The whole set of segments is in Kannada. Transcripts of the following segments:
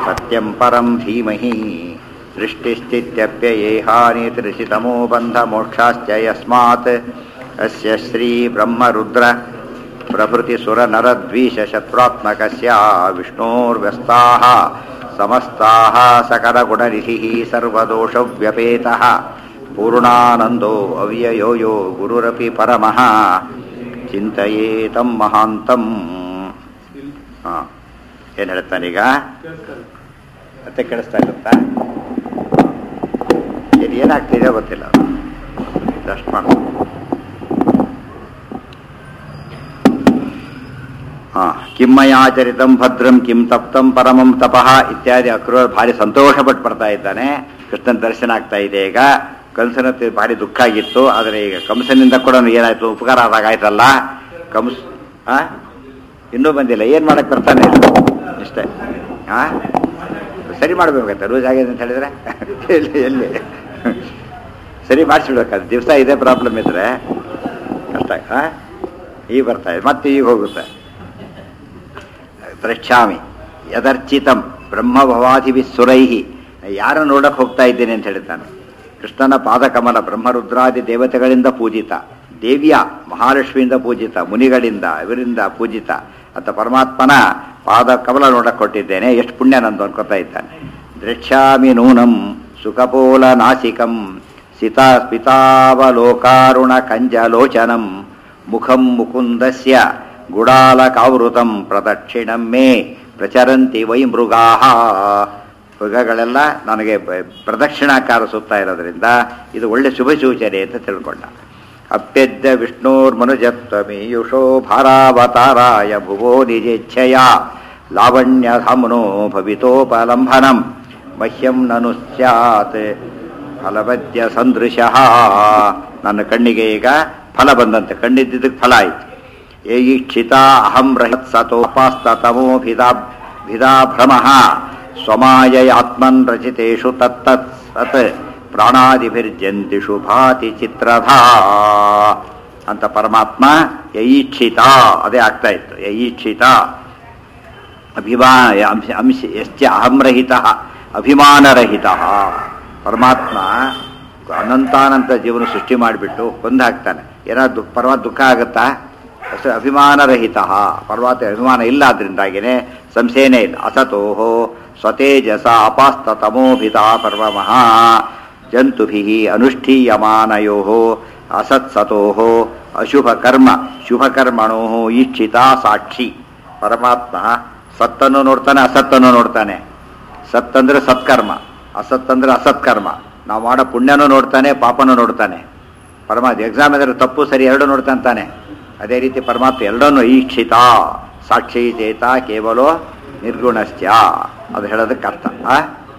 सत्यं परं धीमहि सृष्टिस्थित्यप्ययेहानितृषितमो बन्धमोक्षाश्च यस्मात् अस्य श्रीब्रह्मरुद्र प्रभृतिसुरनरद्वीषशत्रुरात्मकस्य विष्णोर्व्यस्ताः समस्ताः सकलगुणनिधिः सर्वदोषव्यपेतः पूर्णानन्दो अव्ययो यो गुरुरपि परमः ಚಿಂತೆಯೇತಂ ಮಹಾಂತಂ ಹಾಂ ಏನು ಹೇಳ್ತಾನೀಗ ಮತ್ತೆ ಕೇಳಿಸ್ತಾ ಇರುತ್ತಾ ಇದು ಏನಾಗ್ತಿದೆ ಗೊತ್ತಿಲ್ಲ ಜಸ್ಟ್ ಮಾಡ ಹಾಂ ಕಿಮ್ಮಯಾಚರಿತಂ ಭದ್ರಂ ಕಿಂ ತಪ್ತಂ ಪರಮಂ ತಪಃ ಇತ್ಯಾದಿ ಅಕ್ರೂರ ಭಾರಿ ಸಂತೋಷಪಟ್ಟು ಬರ್ತಾ ಇದ್ದಾನೆ ಕೃಷ್ಣನ ದರ್ಶನ ಆಗ್ತಾ ಇದೆ ಈಗ ಕಂಸನ ತಿ- ಭಾರಿ ದುಃಖ ಆಗಿತ್ತು ಆದರೆ ಈಗ ಕಂಸನಿಂದ ಕೂಡ ಏನಾಯ್ತು ಉಪಕಾರ ಆದಾಗ ಆಯ್ತಲ್ಲ ಕಂಸ್ ಆ ಇನ್ನೂ ಬಂದಿಲ್ಲ ಏನು ಮಾಡಕ್ ಬರ್ತಾನೆ ಇಲ್ಲ ಇಷ್ಟೇ ಆ ಸರಿ ಮಾಡ್ಬೇಕಾಗತ್ತೆ ರೋಜ್ ಆಗಿದೆ ಅಂತ ಹೇಳಿದ್ರೆ ಎಲ್ಲಿ ಎಲ್ಲಿ ಸರಿ ಮಾಡಿಸ್ಬಿಡ್ಬೇಕಾದ್ರೆ ದಿವಸ ಇದೇ ಪ್ರಾಬ್ಲಮ್ ಇದ್ರೆ ಕಷ್ಟ ಆ ಈಗ ಬರ್ತಾ ಇದೆ ಮತ್ತೆ ಈಗ ಹೋಗುತ್ತೆ ದ್ರಕ್ಷ್ಯಾಮಿ ಯದರ್ಚಿತಂ ಬ್ರಹ್ಮಭವಾಧಿಭಿಸ್ಸುರೈಹಿ ಯಾರ ನೋಡಕ್ ಹೋಗ್ತಾ ಇದ್ದೇನೆ ಅಂತ ಹೇಳ್ತಾನೆ ಕೃಷ್ಣನ ಪಾದಕಮಲ ಬ್ರಹ್ಮರುದ್ರಾದಿ ದೇವತೆಗಳಿಂದ ಪೂಜಿತ ದೇವಿಯ ಮಹಾಲಕ್ಷ್ಮಿಯಿಂದ ಪೂಜಿತ ಮುನಿಗಳಿಂದ ಇವರಿಂದ ಪೂಜಿತ ಅಂತ ಪರಮಾತ್ಮನ ಪಾದ ಕಮಲ ನೋಡಕ್ ಕೊಟ್ಟಿದ್ದೇನೆ ಎಷ್ಟು ಪುಣ್ಯ ನಂದು ಅನ್ಕೋತಾ ಇದ್ದಾನೆ ದ್ರಕ್ಷ್ಯಾಮಿ ನೂನಂ ಸುಖಪೋಲ ನಾಸಿಕಂ ಸಿತಾ ಸ್ಮಿತಾವಲೋಕಾರುಣ ಕಂಜಲೋಚನಂ ಮುಖಂ ಮುಕುಂದಸ್ಯ ಗುಡಾಲಕಾವೃತಂ ಪ್ರದಕ್ಷಿಣಂ ಮೇ ಪ್ರಚರಂತಿ ವೈ ಮೃಗಾಹ ಮೃಗಗಳೆಲ್ಲ ನನಗೆ ಬ- ಪ್ರದಕ್ಷಿಣಾಕಾರ ಸುತ್ತಾ ಇರೋದ್ರಿಂದ ಇದು ಒಳ್ಳೆ ಶುಭ ಸೂಚನೆ ಅಂತ ತಿಳ್ಕೊಂಡ ಅಪ್ಯದ್ಯ ವಿಷ್ಣೋರ್ಮನುಜತ್ವಮೀಯುಷೋ ಭಾರಾವತಾರಾಯ ಭುವೋ ನಿಜೇಚ್ಛಯ ಲಾವಣ್ಯಧಾಮ್ನೋ ಭವಿತೋಪಲಂಭನಂ ಮಹ್ಯಂ ನನು ಸ್ಯಾತ್ ಫಲವದ್ಯ ಸಂದೃಶಃ ನನ್ನ ಕಣ್ಣಿಗೆ ಈಗ ಫಲ ಬಂದಂತೆ ಕಣ್ಣಿದ್ದಕ್ಕೆ ಫಲ ಆಯಿತು ಏಯಿಕ್ಷಿತ ಅಹಂ ರಹಿತ್ ಸತೋಪಾಸ್ತತಮೋ ಭಿದಾ ಭಿದಾ ಭ್ರಮಃ ಸ್ವಮಾಯಯ ಆತ್ಮನ್ ರಚಿತೇಷು ತತ್ತತ್ ಸತ್ ಪ್ರಾಣಾದಿಭಿರ್ಜಂತಿಷು ಭಾತಿ ಚಿತ್ರಧಾ ಅಂತ ಪರಮಾತ್ಮ ಯೈಕ್ಷಿತ ಅದೇ ಆಗ್ತಾ ಇತ್ತು ಯೈಕ್ಷಿತ ಅಭಿಮಾ ಅಂಶ ಅಂಶ ಯಶ್ಚ ಅಹಂರಹಿತ ಅಭಿಮಾನರಹಿತ ಪರಮಾತ್ಮ ಅನಂತಾನಂತ ಜೀವನ ಸೃಷ್ಟಿ ಮಾಡಿಬಿಟ್ಟು ಕೊಂದು ಹಾಕ್ತಾನೆ ಏನಾದ್ರು ದುಃಖ ಪರಮಾತ್ಮ ದುಃಖ ಆಗುತ್ತಾ ಅಷ್ಟು ಅಭಿಮಾನರಹಿತ ಪರಮಾತ್ಮ ಅಭಿಮಾನ ಇಲ್ಲ ಆದ್ರಿಂದಾಗಿನೇ ಸಂಶಯನೇ ಇಲ್ಲ ಅಸತೋಹೋ ಸ್ವತೇಜಸ ಅಪಾಸ್ತತಮೋಭಿತ ಪರ್ವಮಃ ಜಂತುಭಿ ಅನುಷ್ಠೀಯಮಾನಯೋ ಅಸತ್ಸತೋ ಅಶುಭ ಕರ್ಮ ಶುಭಕರ್ಮಣೋ ಈಕ್ಷಿತ ಸಾಕ್ಷಿ ಪರಮಾತ್ಮ ಸತ್ತನ್ನು ನೋಡ್ತಾನೆ ಅಸತ್ತನ್ನು ನೋಡ್ತಾನೆ ಸತ್ತಂದ್ರೆ ಸತ್ಕರ್ಮ ಅಸತ್ತಂದ್ರೆ ಅಸತ್ಕರ್ಮ ನಾವು ಮಾಡೋ ಪುಣ್ಯನೂ ನೋಡ್ತಾನೆ ಪಾಪನೂ ನೋಡ್ತಾನೆ ಪರಮಾತ್ಮ ಎಕ್ಸಾಮ್ ಇದ್ರೆ ತಪ್ಪು ಸರಿ ಎರಡು ನೋಡ್ತಾನೆ ಅದೇ ರೀತಿ ಪರಮಾತ್ಮ ಎರಡನ್ನು ಈಕ್ಷಿತ ಸಾಕ್ಷಿ ಚೇತ ಕೇವಲೋ ನಿರ್ಗುಣಶ್ಚ ಅದು ಹೇಳೋದಕ್ಕೆ ಅರ್ಥ ಆ?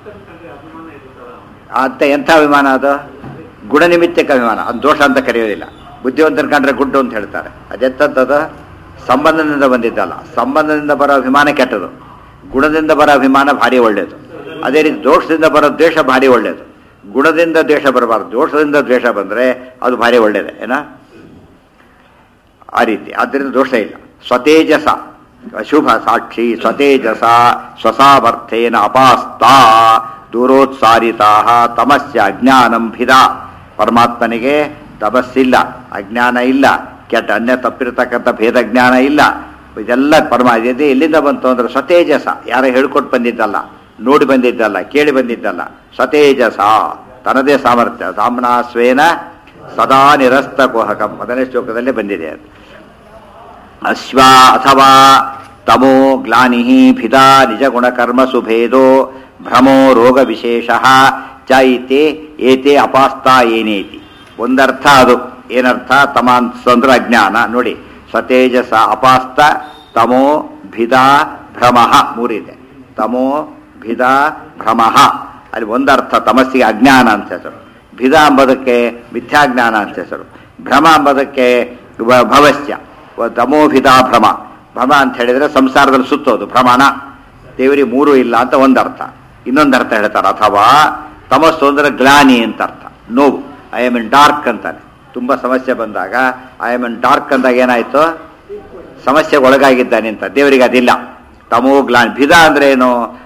ಅಂತ ಎಂಥ ಅಭಿಮಾನ ಅದು ಗುಣನಿಮಿತ್ತಕ್ಕೆ ಅಭಿಮಾನ ಅದು ದೋಷ ಅಂತ ಕರೆಯೋದಿಲ್ಲ ಬುದ್ಧಿವಂತನ ಕಂಡ್ರೆ ಗುಡ್ಡು ಅಂತ ಹೇಳ್ತಾರೆ ಅದೆಂಥದ್ದು ಸಂಬಂಧದಿಂದ ಬಂದಿದ್ದಲ್ಲ ಸಂಬಂಧದಿಂದ ಬರೋ ಅಭಿಮಾನ ಕೆಟ್ಟದು ಗುಣದಿಂದ ಬರೋ ಅಭಿಮಾನ ಭಾರಿ ಒಳ್ಳೆಯದು ಅದೇ ರೀತಿ ದೋಷದಿಂದ ಬರೋ ದ್ವೇಷ ಭಾರಿ ಒಳ್ಳೆಯದು ಗುಣದಿಂದ ದ್ವೇಷ ಬರಬಾರ್ದು ದೋಷದಿಂದ ದ್ವೇಷ ಬಂದರೆ ಅದು ಭಾರಿ ಒಳ್ಳೆಯದು ಏನ ಆ ರೀತಿ ಆದ್ದರಿಂದ ದೋಷ ಇಲ್ಲ ಸ್ವತೇಜಸ ಅಶುಭ ಸಾಕ್ಷಿ ಸ್ವತೇಜಸ ಸ್ವಸಾಮರ್ಥ್ಯೇನ ಅಪಾಸ್ತಾ ದೂರೋತ್ಸಾರಿತಾ ತಮಸ್ಯ ಅಜ್ಞಾನಂ ಭಿದ ಪರಮಾತ್ಮನಿಗೆ ತಮಸ್ಸಿಲ್ಲ ಅಜ್ಞಾನ ಇಲ್ಲ ಕೆಟ್ಟ ಅನ್ಯ ತಪ್ಪಿರತಕ್ಕಂಥ ಭೇದ ಜ್ಞಾನ ಇಲ್ಲ ಇದೆಲ್ಲ ಪರಮಾತ್ಮ ಇದೆ ಎಲ್ಲಿಂದ ಬಂತು ಅಂದ್ರೆ ಸ್ವತೇಜಸ ಯಾರೋ ಹೇಳ್ಕೊಟ್ಟು ಬಂದಿದ್ದಲ್ಲ ನೋಡಿ ಬಂದಿದ್ದಲ್ಲ ಕೇಳಿ ಬಂದಿದ್ದಲ್ಲ ಸ್ವತೇಜಸ ತನ್ನದೇ ಸಾಮರ್ಥ್ಯ ಸಾಮ್ನಾ ಸ್ವೇನ ಸದಾ ನಿರಸ್ತ ಕೋಹಕಂ ಮೊದಲನೇ ಶ್ಲೋಕದಲ್ಲೇ ಬಂದಿದೆ ಅದು ಅಶ್ವ ಅಥವಾ ತಮೋ ಗ್ಲಾನಿ ಭಿದಾ ನಿಜ ಗುಣಕರ್ಮ ಸುಭೇದೋ ಭ್ರಮೋ ರೋಗ ವಿಶೇಷ ಚ ಇತೆ ಏತೆ ಅಪಾಸ್ತ ಏನೇತಿ ಒಂದರ್ಥ ಅದು ಏನರ್ಥ ತಮ ಅಂತಂದ್ರೆ ಅಜ್ಞಾನ ನೋಡಿ ಸ್ವತೇಜಸ ಅಪಾಸ್ತ ತಮೋ ಭಿದಾ ಭ್ರಮಃ ಮೂರಿದೆ ತಮೋ ಭಿದಾ ಭ್ರಮಃ ಅಲ್ಲಿ ಒಂದರ್ಥ ತಮಸ್ಸಿಗೆ ಅಜ್ಞಾನ ಅಂತ ಹೆಸರು ಭಿದ ಎಂಬುದಕ್ಕೆ ಮಿಥ್ಯಾಜ್ಞಾನ ಅಂತ ಹೆಸರು ಭ್ರಮ ಎಂಬುದಕ್ಕೆ ವ- ಭವಸ್ಯ ವ- ತಮೋಭಿದ ಭ್ರಮ ಭ್ರಮ ಅಂತ ಹೇಳಿದ್ರೆ ಸಂಸಾರದಲ್ಲಿ ಸುತ್ತೋದು ಭ್ರಮಣ ದೇವರಿಗೆ ಮೂರು ಇಲ್ಲ ಅಂತ ಒಂದರ್ಥ ಇನ್ನೊಂದು ಅರ್ಥ ಹೇಳ್ತಾರೆ ಅಥವಾ ತಮಸ್ಸು ಅಂದ್ರೆ ಗ್ಲಾನಿ ಅಂತ ಅರ್ಥ ನೋವು ಐ ಆಮ್ ಇನ್ ಡಾರ್ಕ್ ಅಂತಾನೆ ತುಂಬ ಸಮಸ್ಯೆ ಬಂದಾಗ ಐ ಆಮ್ ಇನ್ ಡಾರ್ಕ್ ಅಂದಾಗ ಏನಾಯ್ತು ಸಮಸ್ಯೆಗೆ ಒಳಗಾಗಿದ್ದಾನೆ ಅಂತ ದೇವರಿಗೆ ಅದಿಲ್ಲ ತಮೋ ಗ್ಲಾನ್ ಭಿದ ಅಂದ್ರೆ ಏನು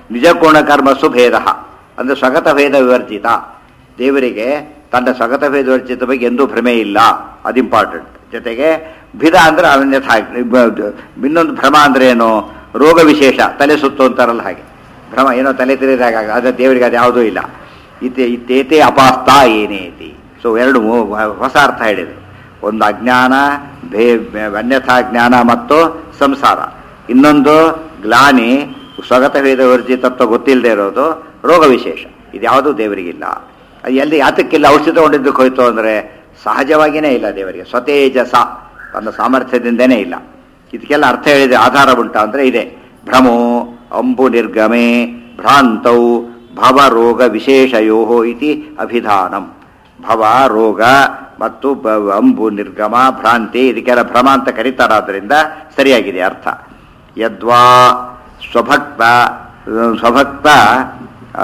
ನಿಜಕೋಣ ಕರ್ಮ ಸುಭೇದ ಅಂದರೆ ಸ್ವಗತ ಭೇದ ವಿವರ್ಜಿತ ದೇವರಿಗೆ ತನ್ನ ಸ್ವಗತ ಭೇದ ವಿವರ್ಜಿತ ಬಗ್ಗೆ ಎಂದೂ ಭ್ರಮೆ ಇಲ್ಲ ಅದು ಇಂಪಾರ್ಟೆಂಟ್ ಜೊತೆಗೆ ಭಿದ ಅಂದ್ರೆ ಅನನ್ಯಥ ಇನ್ನೊಂದು ಭ್ರಮ ಅಂದ್ರೆ ಏನು ರೋಗ ವಿಶೇಷ ತಲೆ ಸುತ್ತು ಅಂತಾರಲ್ಲ ಹಾಗೆ ಭ್ರಮ ಏನೋ ತಲೆ ತಿರಿದಾಗ ಅದು ದೇವರಿಗೆ ಅದು ಯಾವುದೂ ಇಲ್ಲ ಇತೆ ಇತ್ತೇತೆ ಅಪಾಸ್ತ ಏನೇತಿ ಸೊ ಎರಡು ಮೂ- ಹೊಸ ಅರ್ಥ ಹೇಳಿದರು ಒಂದು ಅಜ್ಞಾನ ಭೇ ಭೇ- ಅನ್ಯಥಾ ಜ್ಞಾನ ಮತ್ತು ಸಂಸಾರ ಇನ್ನೊಂದು ಗ್ಲಾನಿ ಸ್ವಗತ ಭೇದ ವರ್ಜಿತತ್ವ ಗೊತ್ತಿಲ್ಲದೆ ಇರೋದು ರೋಗ ವಿಶೇಷ ಇದು ಯಾವುದೂ ದೇವರಿಗಿಲ್ಲ ಅದು ಎಲ್ಲಿ ಯಾತಕ್ಕಿಲ್ಲ ಔಷಧಿ ತಗೊಂಡಿದ್ದಕ್ಕೆ ಹೋಯ್ತು ಅಂದರೆ ಸಹಜವಾಗಿಯೇ ಇಲ್ಲ ದೇವರಿಗೆ ಸ್ವತೇಜಸ ತನ್ನ ಸಾಮರ್ಥ್ಯದಿಂದನೇ ಇಲ್ಲ ಇದಕ್ಕೆಲ್ಲ ಅರ್ಥ ಹೇಳಿದೆ ಆಧಾರ ಉಂಟ ಅಂದರೆ ಇದೆ ಭ್ರಮೋ ಅಂಬು ನಿರ್ಗಮೆ ಭ್ರಾಂತೌ ಭವ ರೋಗ ವಿಶೇಷಯೋ ಇತಿ ಅಭಿಧಾನಂ ಭವ ರೋಗ ಮತ್ತು ಬ- ಅಂಬು ನಿರ್ಗಮ ಭ್ರಾಂತಿ ಇದಕ್ಕೆಲ್ಲ ಭ್ರಮ ಅಂತ ಕರೀತಾರಾದ್ರಿಂದ ಸರಿಯಾಗಿದೆ ಅರ್ಥ ಯದ್ವಾ ಸ್ವಭಕ್ತ ಸ್ವಭಕ್ತ ಆ,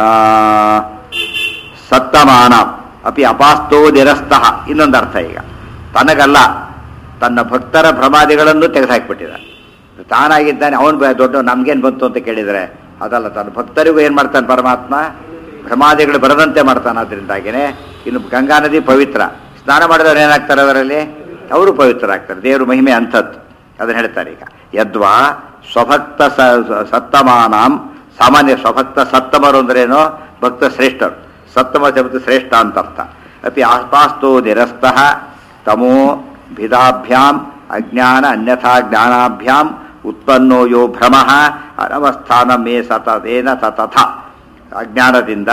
ಸತ್ತಮಾನ ಅಪಿ ಅಪಾಸ್ತೋ ನಿರಸ್ತಃ ಇನ್ನೊಂದು ಅರ್ಥ ಈಗ ತನಗಲ್ಲ ತನ್ನ ಭಕ್ತರ ಭ್ರಮಾದಿಗಳನ್ನು ತೆಗೆದುಹಾಕಿಬಿಟ್ಟಿದ ತಾನಾಗಿದ್ದಾನೆ ಅವನು ದೊಡ್ಡ ನಮ್ಗೇನು ಬಂತು ಅಂತ ಕೇಳಿದರೆ ಅದಲ್ಲ ತನ್ನ ಭಕ್ತರಿಗೂ ಏನು ಮಾಡ್ತಾನೆ ಪರಮಾತ್ಮ ಭ್ರಮಾದಿಗಳು ಬರದಂತೆ ಮಾಡ್ತಾನೆ ಅದರಿಂದಾಗಿನೇ ಇನ್ನು ಗಂಗಾ ನದಿ ಪವಿತ್ರ ಸ್ನಾನ ಮಾಡಿದವರು ಏನಾಗ್ತಾರೆ ಅದರಲ್ಲಿ ಅವರು ಪವಿತ್ರರಾಗ್ತಾರೆ ದೇವರು ಮಹಿಮೆ ಅಂಥದ್ದು ಅದನ್ನು ಹೇಳ್ತಾರೆ ಈಗ ಯದ್ವಾ ಸ್ವಭಕ್ತ ಸ ಸ- ಸತ್ತಮಾನಾಂ ಸಾಮಾನ್ಯ ಸ್ವಭಕ್ತ ಸತ್ತಮರು ಅಂದ್ರೇನು ಭಕ್ತ ಶ್ರೇಷ್ಠರು ಸತ್ತಮ ಶಬ್ದ ಶ್ರೇಷ್ಠ ಅಂತ ಅರ್ಥ ಅಪಿ ಆಸ್ಪಾಸ್ತೋ ನಿರಸ್ತಃ ತಮೋ ಭಿದಾಭ್ಯಾಂ ಅಜ್ಞಾನ ಅನ್ಯಥಾ ಜ್ಞಾನಾಭ್ಯಾಂ ಉತ್ಪನ್ನೋ ಯೋ ಭ್ರಮ ಅನವಸ್ಥಾನ ಮೇ ಸತತೇನ ತತಥ ಅಜ್ಞಾನದಿಂದ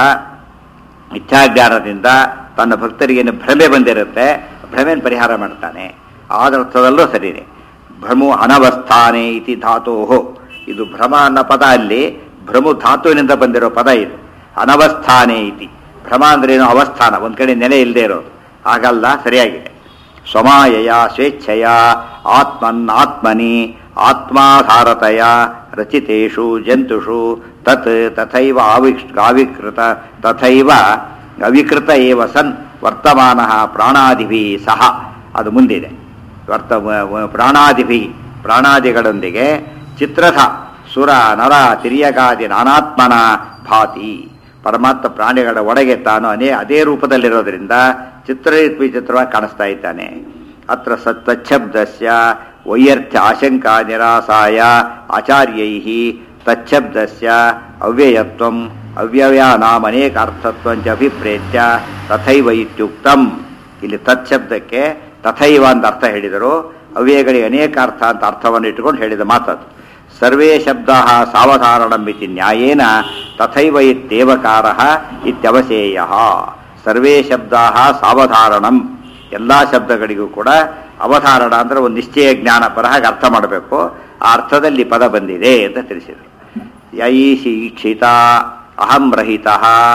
ಇಚ್ಛಾಜ್ಞಾನದಿಂದ ತನ್ನ ಭಕ್ತರಿಗೆ ಭ್ರಮೆ ಬಂದಿರುತ್ತೆ ಭ್ರಮೆನ ಪರಿಹಾರ ಮಾಡ್ತಾನೆ ಆದರ್ಥದಲ್ಲೂ ಸರಿನೇ ಭ್ರಮು ಅನವಸ್ಥಾನೆ ಇತಿ ಧಾತೋಹೋ ಇದು ಭ್ರಮ ಅನ್ನೋ ಪದ ಅಲ್ಲಿ ಭ್ರಮು ಧಾತುವಿನಿಂದ ಬಂದಿರೋ ಪದ ಇದು ಅನವಸ್ಥಾನೆ ಇತಿ ಭ್ರಮ ಅಂದ್ರೇನು ಅವಸ್ಥಾನ ಒಂದ್ ಕಡೆ ನೆಲೆ ಇಲ್ಲದೆ ಇರೋದು ಹಾಗಲ್ಲ ಸರಿಯಾಗಿದೆ ಸ್ವಮಾಯಯ ಸ್ವೇಚ್ಛೆಯ ಆತ್ಮನ್ ಆತ್ಮನಿ ಆತ್ಮಾಧಾರತೆಯ ರಚಿತೇಷು ಜಂತುಷು ತತ್ ತಥೈವ ಆವಿಕ್ ಆವಿಕೃತ ತಥೈವ ಅವಿಕೃತ ಏವ ಸನ್ ವರ್ತಮಾನ ಪ್ರಾಣಾದಿಭಿ ಸಹ ಅದು ಮುಂದಿದೆ ವರ್ತ ವ- ವ- ಪ್ರಾಣಾದಿಭಿ ಪ್ರಾಣಾದಿಗಳೊಂದಿಗೆ ಚಿತ್ರಥ ಸುರ ನರ ತಿರ್ಯಗಾದಿ ನಾನಾತ್ಮನ ಭಾತಿ ಪರಮಾತ್ಮ ಪ್ರಾಣಿಗಳ ಒಳಗೆ ತಾನು ಅನೇ ಅದೇ ರೂಪದಲ್ಲಿರೋದ್ರಿಂದ ಚಿತ್ರ ವಿಚಿತ್ರವಾಗಿ ಕಾಣಿಸ್ತಾ ಇದ್ದಾನೆ ಅತ್ರ ಸತ್ತಚ್ಛಬ್ದಸ್ಯ ವೈಯರ್ಥ್ಯ ಆಶಂಕಾ ನಿರಾಸಾಯ ಆಚಾರ್ಯೈ ತಚ್ಛಬ್ದಸ್ಯ ಅವ್ಯಯತ್ವಂ ಅವ್ಯವ್ಯಾನಾಂ ಅನೇಕಾರ್ಥತ್ವಂಚ ಅಭಿಪ್ರೇತ್ಯ ತಥೈವ ಇತ್ಯುಕ್ತಂ ಇಲ್ಲಿ ತತ್ಶಬ್ದಕ್ಕೆ ತಥೈವ ಅಂತ ಅರ್ಥ ಹೇಳಿದರು ಅವ್ಯಯಗಳಿಗೆ ಅನೇಕ ಅರ್ಥ ಅಂತ ಅರ್ಥವನ್ನು ಇಟ್ಟುಕೊಂಡು ಹೇಳಿದ ಮಾತದು ಸರ್ವೇ ಶಬ್ದ ಸಾವಧಾರಣಂ ಇತಿ ನ್ಯಾಯೇನ ತಥೈವ ಇತ್ಯೇವಕಾರ ಇತ್ಯವಸೇಯ ಸರ್ವೇ ಶಬ್ದ ಸಾವಧಾರಣಂ ಎಲ್ಲ ಶಬ್ದಗಳಿಗೂ ಕೂಡ ಅವಧಾರಣ ಅಂದ್ರೆ ಒಂದು ನಿಶ್ಚಯ ಜ್ಞಾನ ಪರ ಹಾಗೆ ಅರ್ಥ ಮಾಡಬೇಕು ಆ ಅರ್ಥದಲ್ಲಿ ಪದ ಬಂದಿದೆ ಅಂತ ತಿಳಿಸಿದರು ಯೈಷಿ ಈಕ್ಷಿತ ಅಹಂ ರಹಿತ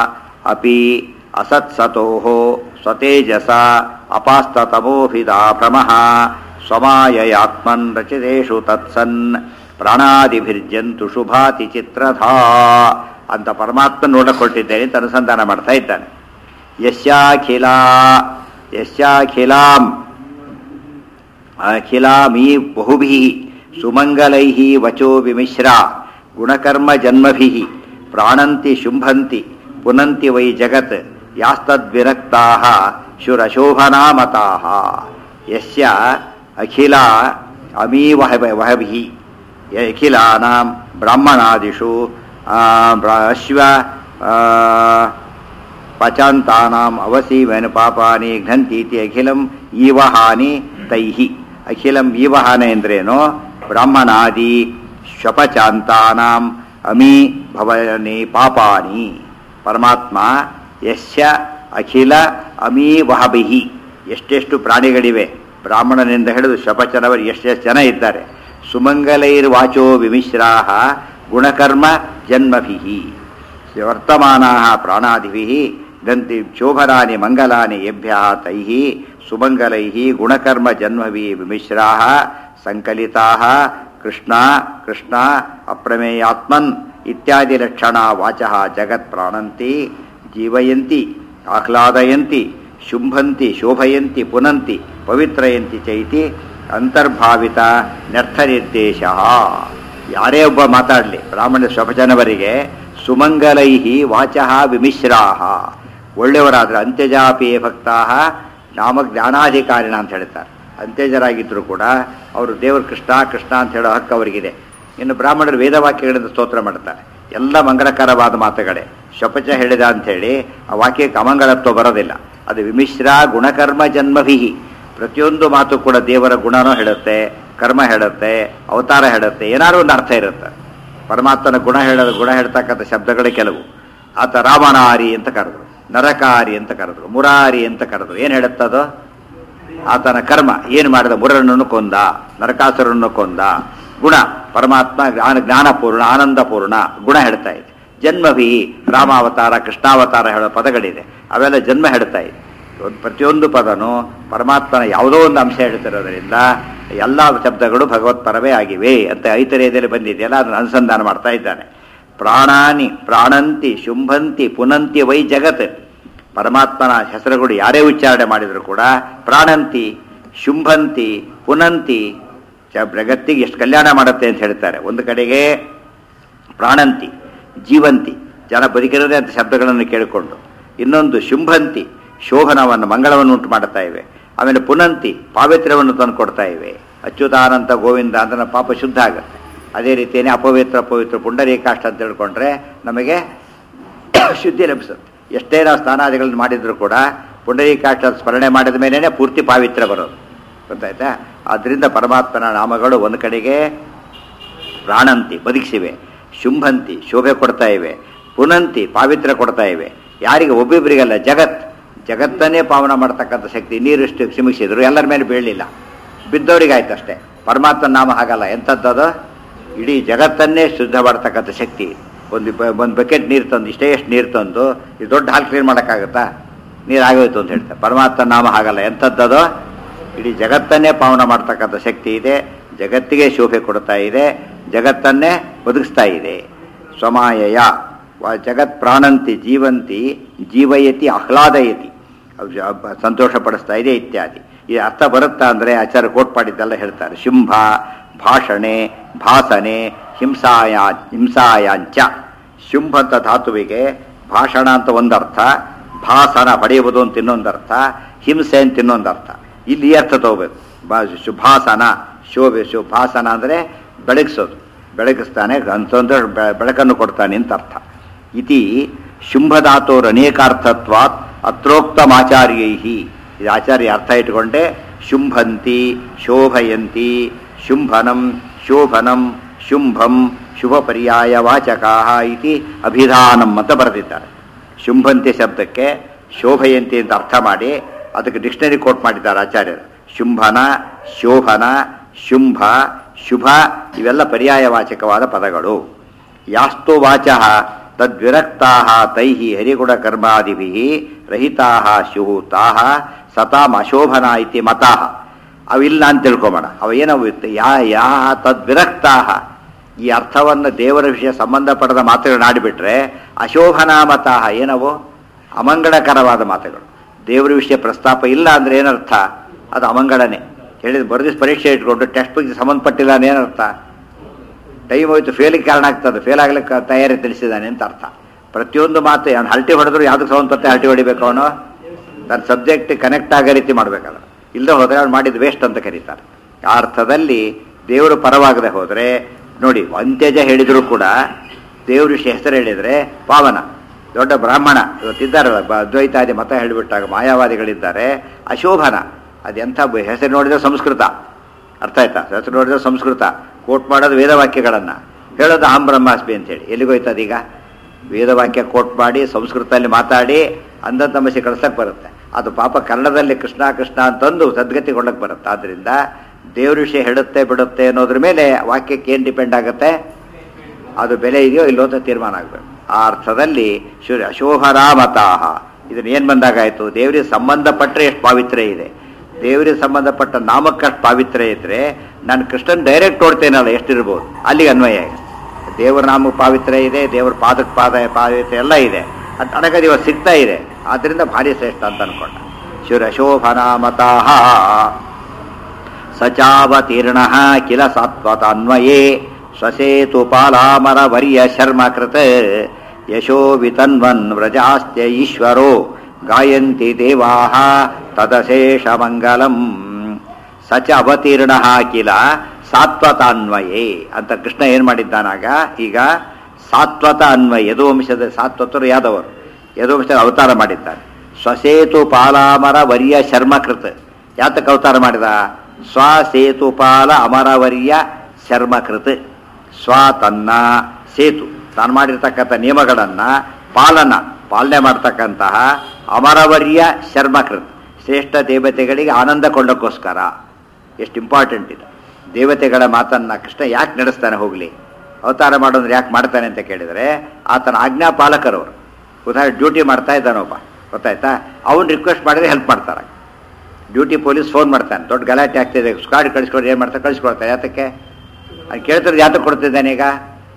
ಅಪಿ ಅಸತ್ಸತೋ ಸ್ವತೇಜಸ ಅಪಾಸ್ತತಮೋಭಿದಾ ಭ್ರಮಃ ಸ್ವಮಾಯಯಾತ್ಮನ್ ರಚಿತೇಷು ತತ್ಸನ್ ಪ್ರಾಣಾದಿಭಿರ್ಜಂತು ಶುಭಾತಿ ಚಿತ್ರಧಾ ಅಂತ ಪರಮಾತ್ಮ ನೋಡಕೊಟ್ಟಿದ್ದೇನೆ ಅಂತ ಅನುಸಂಧಾನ ಮಾಡ್ತಾ ಇದ್ದಾನೆ ಯಶ್ಯಾಖಿಲ ಯಶ್ಯಾಖಿಲಾಂ ಅಖಿಲಾಮೀ ಬಹುಭಿ ಸುಮಂಗಲೈ ವಚೋ ವಿಮಿಶ್ರ ಗುಣಕರ್ಮ ಜನ್ಮಭಿ ಪ್ರಾಣಂತಿ ಶುಂಭಂತಿ ಪುನಂತಿ ವೈ ಜಗತ್ ಯಾಸ್ತದ್ವಿರಕ್ತಾ ಶುರಶೋಭನಾ ಮತಾ ಯಸ್ಯ ಅಖಿಲ ಅಮೀ ವಹ ವಹಭಿ ಅಖಿಲಾನಾಂ ಬ್ರಾಹ್ಮಣಾದಿಷು ಆ, ಬ್ರ- ಅಶ್ವ ಆ, ಪಚಾಂತಾನಾಂ ಅವಸೀವನ ಪಾಪಾನಿ ಘಂತೀತಿ ಅಖಿಲಂ ಈವಹಾನಿ ತೈಹಿ ಅಖಿಲಂ ಈವಹಾನ ಎಂದ್ರೇನು ಬ್ರಾಹ್ಮಣಾದಿ ಶ್ವಪಚಾಂತಾನಾಂ ಅಮಿ ಭವನಿ ಪಾಪಾನಿ ಪರಮಾತ್ಮ ಯಶ್ಯ ಅಖಿಲ ಅಮೀ ವಹಬಿಹಿ ಎಷ್ಟೆಷ್ಟು ಪ್ರಾಣಿಗಳಿವೆ ಬ್ರಾಹ್ಮಣನಿಂದ ಹಿಡಿದು ಶಪಚನವರು ಎಷ್ಟೆಷ್ಟು ಜನ ಇದ್ದಾರೆ ಸುಮಂಗಲೈರ್ವಾಚೋ ವಿಮಿಶ್ರಾಹ ಗುಣಕರ್ಮ ಜನ್ಮಭಿಹಿ ವರ್ತಮಾನಾ ಪ್ರಾಣಾದಿಭಿ ಗಂತಿ ಶೋಭನಾನಿ ಮಂಗಲಾನಿ ಯಭ್ಯ ತೈ ಸುಮಂಗಲೈ ಗುಣಕರ್ಮ ಜನ್ಮಭಿ ವಿಮಿಶ್ರಾ ಸಂಕಲಿತಾ ಕೃಷ್ಣ ಕೃಷ್ಣ ಅಪ್ರಮೇಯಾತ್ಮನ್ ಇತ್ಯಾದಿ ಲಕ್ಷಣ ವಾಚ ಜಗತ್ ಪ್ರಾಣಂತಿ ಜೀವಯಂತಿ ಆಹ್ಲಾದಯಂತಿ ಶುಂಭಂತಿ ಶೋಭಯಂತಿ ಪುನಂತಿ ಪವಿತ್ರಯಂತಿ ಚೈತಿ ಅಂತರ್ಭಾವಿತ ನರ್ಥನಿರ್ದೇಶ ಯಾರೇ ಒಬ್ಬ ಮಾತಾಡಲಿ ಬ್ರಾಹ್ಮಣ ಸ್ವಭಜನವರಿಗೆ ಸುಮಂಗಲೈ ವಾಚಃ ವಿಮಿಶ್ರಾಹ ಒಳ್ಳೆಯವರಾದ್ರೆ ಅಂತ್ಯಜಾಪಿ ಭಕ್ತಾ ನಾಮ ಜ್ಞಾನಾಧಿಕಾರಿಣ ಅಂತ ಹೇಳ್ತಾರೆ ಅಂತ್ಯಜರಾಗಿದ್ದರೂ ಕೂಡ ಅವರು ದೇವರು ಕೃಷ್ಣ ಕೃಷ್ಣ ಅಂತ ಹೇಳೋ ಹಕ್ಕು ಅವರಿಗಿದೆ ಇನ್ನು ಬ್ರಾಹ್ಮಣರು ವೇದವಾಕ್ಯಗಳಿಂದ ಸ್ತೋತ್ರ ಮಾಡ್ತಾರೆ ಎಲ್ಲ ಮಂಗಳಕರವಾದ ಮಾತುಗಳೇ ಶಪಚ ಹೇಳಿದ ಅಂಥೇಳಿ ಆ ವಾಕ್ಯಕ್ಕೆ ಅಮಂಗಳತ್ವ ಬರೋದಿಲ್ಲ ಅದು ವಿಮಿಶ್ರ ಗುಣಕರ್ಮ ಜನ್ಮಭಿಹಿ ಪ್ರತಿಯೊಂದು ಮಾತು ಕೂಡ ದೇವರ ಗುಣನೂ ಹೇಳುತ್ತೆ ಕರ್ಮ ಹೇಳುತ್ತೆ ಅವತಾರ ಹೇಳುತ್ತೆ ಏನಾದ್ರು ಒಂದು ಅರ್ಥ ಇರುತ್ತೆ ಪರಮಾತ್ಮನ ಗುಣ ಹೇಳ ಗುಣ ಹೇಳ್ತಕ್ಕಂಥ ಶಬ್ದಗಳೇ ಕೆಲವು ಆತ ರಾವಣಾರಿ ಅಂತ ಕರೆದ್ರು ನರಕಾರಿ ಅಂತ ಕರೆದ್ರು ಮುರಾರಿ ಅಂತ ಕರೆದ್ರು ಏನು ಹೇಳುತ್ತದು ಆತನ ಕರ್ಮ ಏನು ಮಾಡಿದ ಮುರರನ್ನು ಕೊಂದ ನರಕಾಸುರನ್ನು ಕೊಂದ ಗುಣ ಪರಮಾತ್ಮ ಜ್ಞಾನ ಜ್ಞಾನಪೂರ್ಣ ಆನಂದಪೂರ್ಣ ಗುಣ ಹೇಳ್ತಾ ಇದೆ ಜನ್ಮಭಿ ರಾಮಾವತಾರ ಕೃಷ್ಣಾವತಾರ ಹೇಳೋ ಪದಗಳಿದೆ ಅವೆಲ್ಲ ಜನ್ಮ ಹೇಳ್ತಾ ಇದೆ ಒಂದು ಪ್ರತಿಯೊಂದು ಪದನು ಪರಮಾತ್ಮನ ಯಾವುದೋ ಒಂದು ಅಂಶ ಹೇಳ್ತಿರೋದ್ರಿಂದ ಎಲ್ಲ ಶಬ್ದಗಳು ಭಗವತ್ ಪರವೇ ಆಗಿವೆ ಅಂತ ಐತರೇಯದಲ್ಲಿ ಬಂದಿದೆಯಲ್ಲ ಅದನ್ನು ಅನುಸಂಧಾನ ಮಾಡ್ತಾ ಇದ್ದಾನೆ ಪ್ರಾಣಾನಿ ಪ್ರಾಣಂತಿ ಶುಂಭಂತಿ ಪುನಂತಿ ವೈ ಜಗತ್ ಪರಮಾತ್ಮನ ಹೆಸರುಗಳು ಯಾರೇ ಉಚ್ಚಾರಣೆ ಮಾಡಿದ್ರು ಕೂಡ ಪ್ರಾಣಂತಿ ಶುಂಭಂತಿ ಪುನಂತಿ ಚ- ಜಗತ್ತಿಗೆ ಎಷ್ಟು ಕಲ್ಯಾಣ ಮಾಡುತ್ತೆ ಅಂತ ಹೇಳ್ತಾರೆ ಒಂದು ಕಡೆಗೆ ಪ್ರಾಣಂತಿ ಜೀವಂತಿ ಜನ ಬದುಕಿರೋದೇ ಅಂತ ಶಬ್ದಗಳನ್ನು ಕೇಳಿಕೊಂಡು ಇನ್ನೊಂದು ಶುಂಭಂತಿ ಶೋಭನವನ್ನು ಮಂಗಳವನ್ನು ಉಂಟು ಮಾಡುತ್ತಾ ಇವೆ ಆಮೇಲೆ ಪುನಂತಿ ಪಾವಿತ್ರ್ಯವನ್ನು ತಂದು ಕೊಡ್ತಾ ಇವೆ ಅಚ್ಯುತಾನಂತ ಗೋವಿಂದ ಅಂತ ನಮ್ಮ ಪಾಪ ಶುದ್ಧ ಆಗುತ್ತೆ ಅದೇ ರೀತಿಯೇ ಅಪವಿತ್ರ ಪವಿತ್ರ ಪುಂಡರೀಕಾಷ್ಟ ಅಂತ ತಿಳ್ಕೊಂಡ್ರೆ ನಮಗೆ ಶುದ್ಧಿ ಲಭಿಸುತ್ತೆ ಎಷ್ಟೇ ನಾವು ಸ್ನಾನಾದಿಗಳನ್ನು ಮಾಡಿದ್ರು ಕೂಡ ಪುಂಡರೀಕಾಷ್ಟ ಸ್ಮರಣೆ ಮಾಡಿದ ಮೇಲೇ ಪೂರ್ತಿ ಪಾವಿತ್ರ್ಯ ಬರೋದು ಗೊತ್ತಾಯ್ತಾ ಆದ್ದರಿಂದ ಪರಮಾತ್ಮನ ನಾಮಗಳು ಒಂದು ಕಡೆಗೆ ಪ್ರಾಣಂತಿ ಬದುಕಿಸಿವೆ ಶುಂಭಂತಿ ಶೋಭೆ ಕೊಡ್ತಾ ಇವೆ ಪುನಂತಿ ಪಾವಿತ್ರ್ಯ ಕೊಡ್ತಾ ಇವೆ ಯಾರಿಗೆ ಒಬ್ಬೊಬ್ಬರಿಗಲ್ಲ ಜಗತ್ ಜಗತ್ತನ್ನೇ ಪಾವನ ಮಾಡ್ತಕ್ಕಂಥ ಶಕ್ತಿ ನೀರಿಷ್ಟು ಕ್ಷಮಿಸಿದ್ರು ಎಲ್ಲರ ಮೇಲೆ ಬೀಳಲಿಲ್ಲ ಬಿದ್ದವರಿಗಾಯ್ತು ಅಷ್ಟೇ ಪರಮಾತ್ಮನ ನಾಮ ಹಾಗಲ್ಲ ಎಂಥದ್ದದು ಇಡೀ ಜಗತ್ತನ್ನೇ ಶುದ್ಧ ಮಾಡ್ತಕ್ಕಂಥ ಶಕ್ತಿ ಒಂದು ಬ- ಒಂದು ಬಕೆಟ್ ನೀರು ತಂದು ಇಷ್ಟೇ ಎಷ್ಟು ನೀರು ತಂದು ಇದು ದೊಡ್ಡ ಹಾಲು ಕ್ಲೀನ್ ಮಾಡೋಕ್ಕಾಗತ್ತಾ ನೀರು ಆಗೋಯ್ತು ಅಂತ ಹೇಳ್ತಾರೆ ಪರಮಾತ್ಮನ ನಾಮ ಹಾಗಲ್ಲ ಎಂಥದ್ದದು ಇಡೀ ಜಗತ್ತನ್ನೇ ಪಾವನ ಮಾಡ್ತಕ್ಕಂಥ ಶಕ್ತಿ ಇದೆ ಜಗತ್ತಿಗೆ ಶೋಭೆ ಕೊಡ್ತಾ ಇದೆ ಜಗತ್ತನ್ನೇ ಬದುಕಿಸ್ತಾ ಇದೆ ಸ್ವಮಾಯಯ ವ- ಜಗತ್ ಪ್ರಾಣಂತಿ ಜೀವಂತಿ ಜೀವಯತಿ ಆಹ್ಲಾದಯತಿ ಅವ್ ಜ- ಬ- ಸಂತೋಷ ಪಡಿಸ್ತಾ ಇದೆ ಇತ್ಯಾದಿ ಈ ಅರ್ಥ ಬರುತ್ತಾ ಅಂದರೆ ಆಚಾರ್ಯ ಕೋಟ್ ಮಾಡಿದ್ದೆಲ್ಲ ಹೇಳ್ತಾರೆ ಶುಂಭ ಭಾಷಣೆ ಭಾಸನೆ ಹಿಂಸಾಯ ಹಿಂಸಾಯಾಂಚ ಶುಂಭ ಅಂತ ಧಾತುವಿಗೆ ಭಾಷಣ ಅಂತ ಒಂದರ್ಥ ಭಾಸನ ಪಡೆಯುವುದು ಅಂತ ಇನ್ನೊಂದರ್ಥ ಹಿಂಸೆ ಅಂತ ಇನ್ನೊಂದರ್ಥ ಇಲ್ಲಿ ಈ ಅರ್ಥ ತಗೋಬೇಕು ಬಾ- ಶುಭಾಸನ ಶೋಭೆ ಶುಭಾಸನ ಅಂದರೆ ಬೆಳಗಿಸೋದು ಬೆಳಗಿಸ್ತಾನೆ ಅಂತಂದ್ರೆ ಬೆ- ಬೆಳಕನ್ನು ಕೊಡ್ತಾನೆ ಅಂತ ಅರ್ಥ ಇತಿ ಶುಂಭಧಾತೋರ್ ಅನೇಕಾರ್ಥತ್ವಾತ್ ಅತ್ರೋಕ್ತಮಾಚಾರ್ಯೈ ಇದು ಆಚಾರ್ಯ ಅರ್ಥ ಇಟ್ಕೊಂಡೆ ಶುಂಭಂತಿ ಶೋಭಯಂತಿ ಶುಂಭನಂ ಶೋಭನಂ ಶುಂಭಂ ಶುಭ ಪರ್ಯಾಯ ವಾಚಕಾ ಇತಿ ಅಭಿಧಾನಂ ಅಂತ ಬರೆದಿದ್ದಾರೆ ಶುಂಭಂತಿ ಶಬ್ದಕ್ಕೆ ಶೋಭಯಂತಿ ಅಂತ ಅರ್ಥ ಮಾಡಿ ಅದಕ್ಕೆ ಡಿಕ್ಷನರಿ ಕೋಟ್ ಮಾಡಿದ್ದಾರೆ ಆಚಾರ್ಯರು ಶುಂಭನ ಶೋಭನ ಶುಂಭ ಶುಭ ಇವೆಲ್ಲ ಪರ್ಯಾಯವಾಚಕವಾದ ಪದಗಳು ಯಾಸ್ತು ವಾಚ ತದ್ವಿರಕ್ತಾ ತೈ ಹರಿಗುಣ ಕರ್ಮಾದಿಭಿ ರಹಿತಾ ಸ್ಯು ತಾಹ ಸತಾಂ ಅಶೋಭನ ಇತಿ ಮತಃ ಅವಿಲ್ಲ ಅಂತ ತಿಳ್ಕೊಬೇಡ ಅವ ಏನವು ಇತ್ತು ಯಾ ಯಾ ತದ್ವಿರಕ್ತಾ ಈ ಅರ್ಥವನ್ನು ದೇವರ ವಿಷಯ ಸಂಬಂಧಪಡದ ಮಾತುಗಳು ಆಡಿಬಿಟ್ರೆ ಅಶೋಭನಾ ಮತಃ ಏನವು ಅಮಂಗಳಕರವಾದ ಮಾತುಗಳು ದೇವರ ವಿಷಯ ಪ್ರಸ್ತಾಪ ಇಲ್ಲ ಅಂದ್ರೆ ಏನರ್ಥ ಅದು ಅಮಂಗಳನೇ ಹೇಳಿದ ಬರೆದಿಸ್ ಪರೀಕ್ಷೆ ಇಟ್ಕೊಂಡು ಟೆಕ್ಸ್ಟ್ ಬುಕ್ ಸಂಬಂಧಪಟ್ಟಿಲ್ಲ ಅಂದ್ರೆ ಏನರ್ಥ ಟೈಮ್ ಹೋಯ್ತು ಫೇಲಿಗೆ ಕಾರಣ ಆಗ್ತದೆ ಫೇಲ್ ಆಗ್ಲಿಕ್ಕೆ ತಯಾರಿ ತಿಳಿಸಿದ್ದಾನೆ ಅಂತ ಅರ್ಥ ಪ್ರತಿಯೊಂದು ಮಾತು ಅವ್ನು ಹಲ್ಟಿ ಹೊಡೆದ್ರು ಯಾವುದಕ್ಕೆ ಸಂಬಂಧಪಟ್ಟ ಹಲ್ಟಿ ಹೊಡಿಬೇಕು ಅವನು ತನ್ನ ಸಬ್ಜೆಕ್ಟ್ ಕನೆಕ್ಟ್ ಆಗೋ ರೀತಿ ಮಾಡಬೇಕಲ್ಲ ಇಲ್ಲದೆ ಹೋದರೆ ಅವ್ನು ಮಾಡಿದ ವೇಸ್ಟ್ ಅಂತ ಕರೀತಾರೆ ಆ ಅರ್ಥದಲ್ಲಿ ದೇವರು ಪರವಾಗದೆ ಹೋದರೆ ನೋಡಿ ಅಂತ್ಯಜ ಹೇಳಿದರೂ ಕೂಡ ದೇವ್ರ ವಿಷಯ ಹೆಸರು ಹೇಳಿದರೆ ಪಾವನ ದೊಡ್ಡ ಬ್ರಾಹ್ಮಣ ಇವತ್ತಿದ್ದಾರಲ್ಲ ಬ- ಅದ್ವೈತಾದಿ ಮತ ಹೇಳಿಬಿಟ್ಟಾಗ ಮಾಯಾವಾದಿಗಳಿದ್ದಾರೆ ಅಶೋಭನ ಅದೆಂಥ ಬ- ಹೆಸರು ನೋಡಿದ್ರೆ ಸಂಸ್ಕೃತ ಅರ್ಥ ಆಯ್ತಾ ಹೆಸರು ನೋಡಿದ್ರೆ ಸಂಸ್ಕೃತ ಕೋಟ್ ಮಾಡೋದು ವೇದವಾಕ್ಯಗಳನ್ನು ಹೇಳೋದು ಅಹಂ ಬ್ರಹ್ಮಾಸ್ಮಿ ಅಂತೇಳಿ ಎಲ್ಲಿಗೋಯ್ತು ಈಗ ವೇದವಾಕ್ಯ ಕೋಟ್ ಮಾಡಿ ಸಂಸ್ಕೃತದಲ್ಲಿ ಮಾತಾಡಿ ಅಂಧ ತಮಸೆ ಕಳ್ಸಕ್ಕೆ ಬರುತ್ತೆ ಅದು ಪಾಪ ಕನ್ನಡದಲ್ಲಿ ಕೃಷ್ಣ ಕೃಷ್ಣ ಅಂತಂದು ಸದ್ಗತಿಗೊಳ್ಳಕ್ಕೆ ಬರುತ್ತೆ ಆದ್ದರಿಂದ ದೇವ್ರ ವಿಷಯ ಹೇಳುತ್ತೆ ಬಿಡುತ್ತೆ ಅನ್ನೋದ್ರ ಮೇಲೆ ವಾಕ್ಯಕ್ಕೆ ಏನು ಡಿಪೆಂಡ್ ಆಗುತ್ತೆ ಅದು ಬೆಲೆ ಇದೆಯೋ ಇಲ್ಲೋ ಅಂತ ತೀರ್ಮಾನ ಆಗಬೇಕು ಆ ಅರ್ಥದಲ್ಲಿ ಶೂರ್ಯ ಅಶೋಭರಾಮತಾಹ ಇದನ್ನ ಏನು ಬಂದಾಗಾಯ್ತು ದೇವರಿಗೆ ಸಂಬಂಧಪಟ್ಟರೆ ಎಷ್ಟು ಪಾವಿತ್ರ್ಯ ಇದೆ ದೇವರಿಗೆ ಸಂಬಂಧಪಟ್ಟ ನಾಮಕ್ಕಷ್ಟು ಪಾವಿತ್ರ್ಯ ಇದ್ರೆ ನಾನು ಕೃಷ್ಣನ್ ಡೈರೆಕ್ಟ್ ನೋಡ್ತೇನಲ್ಲ ಎಷ್ಟಿರ್ಬೋದು ಅಲ್ಲಿಗೆ ಅನ್ವಯ ಇದೆ ದೇವರ ನಾಮ ಪಾವಿತ್ರ್ಯ ಇದೆ ದೇವರ ಪಾದಕ್ಕೆ ಪಾದ ಪಾವಿತ್ರ್ಯ ಎಲ್ಲ ಇದೆ ಅದು ನನಗೆ ಇವತ್ತು ಸಿಗ್ತಾ ಇದೆ ಆದ್ದರಿಂದ ಭಾರಿ ಶ್ರೇಷ್ಠ ಅಂತ ಅನ್ಕೊಂಡ ಶಿವರಶೋಭನಾಮತಾಹ ಸಚಾವತೀರ್ಣ ಕಿಲ ಸಾತ್ವತಾನ್ವಯೇ ಸ್ವಸೇತು ಪಾಲಾಮರ ವರ್ಯ ಶರ್ಮ ಕೃತ ಯಶೋ ವಿತನ್ವನ್ ವ್ರಜಾಸ್ತ್ಯ ಈಶ್ವರೋ ಗಾಯಂತಿ ದೇವಾಹ ತದಶೇಷ ಮಂಗಲಂ ಸಚ ಅವತೀರ್ಣ ಕಿಲ ಸಾತ್ವತಾನ್ವಯೇ ಅಂತ ಕೃಷ್ಣ ಏನ್ ಮಾಡಿದ್ದಾನಾಗ ಈಗ ಸಾತ್ವತ ಅನ್ವಯ ಯದುವಂಶದ ಸಾತ್ವತರು ಯಾದವರು ಯದುವಂಶದ ಅವತಾರ ಮಾಡಿದ್ದಾನೆ ಸ್ವಸೇತು ಪಾಲಾಮರ ವರ್ಯ ಶರ್ಮಕೃತ್ ಯಾತಕ್ಕೆ ಅವತಾರ ಮಾಡಿದ ಸ್ವಸೇತುಪಾಲ ಅಮರವರ್ಯ ಶರ್ಮಕೃತ್ ಸ್ವ ತನ್ನ ಸೇತು ತಾನು ಮಾಡಿರ್ತಕ್ಕಂಥ ನಿಯಮಗಳನ್ನ ಪಾಲನ ಪಾಲನೆ ಮಾಡ್ತಕ್ಕಂತಹ ಅಮರವರ್ಯ ಶರ್ಮಕೃತ್ ಶ್ರೇಷ್ಠ ದೇವತೆಗಳಿಗೆ ಆನಂದ ಕೊಳ್ಳೋಕ್ಕೋಸ್ಕರ ಎಷ್ಟು ಇಂಪಾರ್ಟೆಂಟ್ ಇದು ದೇವತೆಗಳ ಮಾತನ್ನ ಕೃಷ್ಣ ಯಾಕೆ ನಡೆಸ್ತಾನೆ ಹೋಗ್ಲಿ ಅವತಾರ ಮಾಡೋದ್ರೆ ಯಾಕೆ ಮಾಡ್ತಾನೆ ಅಂತ ಕೇಳಿದರೆ ಆತನ ಆಜ್ಞಾ ಪಾಲಕರವರು ಉದಾಹರಣೆ ಡ್ಯೂಟಿ ಮಾಡ್ತಾ ಇದ್ದಾನೊಬ್ಬ ಗೊತ್ತಾಯ್ತಾ ಅವ್ನು ರಿಕ್ವೆಸ್ಟ್ ಮಾಡಿದ್ರೆ ಹೆಲ್ಪ್ ಮಾಡ್ತಾರೆ ಡ್ಯೂಟಿ ಪೊಲೀಸ್ ಫೋನ್ ಮಾಡ್ತಾನೆ ದೊಡ್ಡ ಗಲಾಟೆ ಆಗ್ತಿದೆ ಸ್ಕ್ವಾಡ್ ಕಳಿಸ್ಕೊಡ್ರಿ ಏನು ಮಾಡ್ತಾರೆ ಕಳಿಸ್ಕೊಡ್ತಾರೆ ಯಾತಕ್ಕೆ ಅದು ಕೇಳ್ತಾರೆ ಯಾತಕ್ಕೆ ಕೊಡ್ತಿದ್ದಾನೆ ಈಗ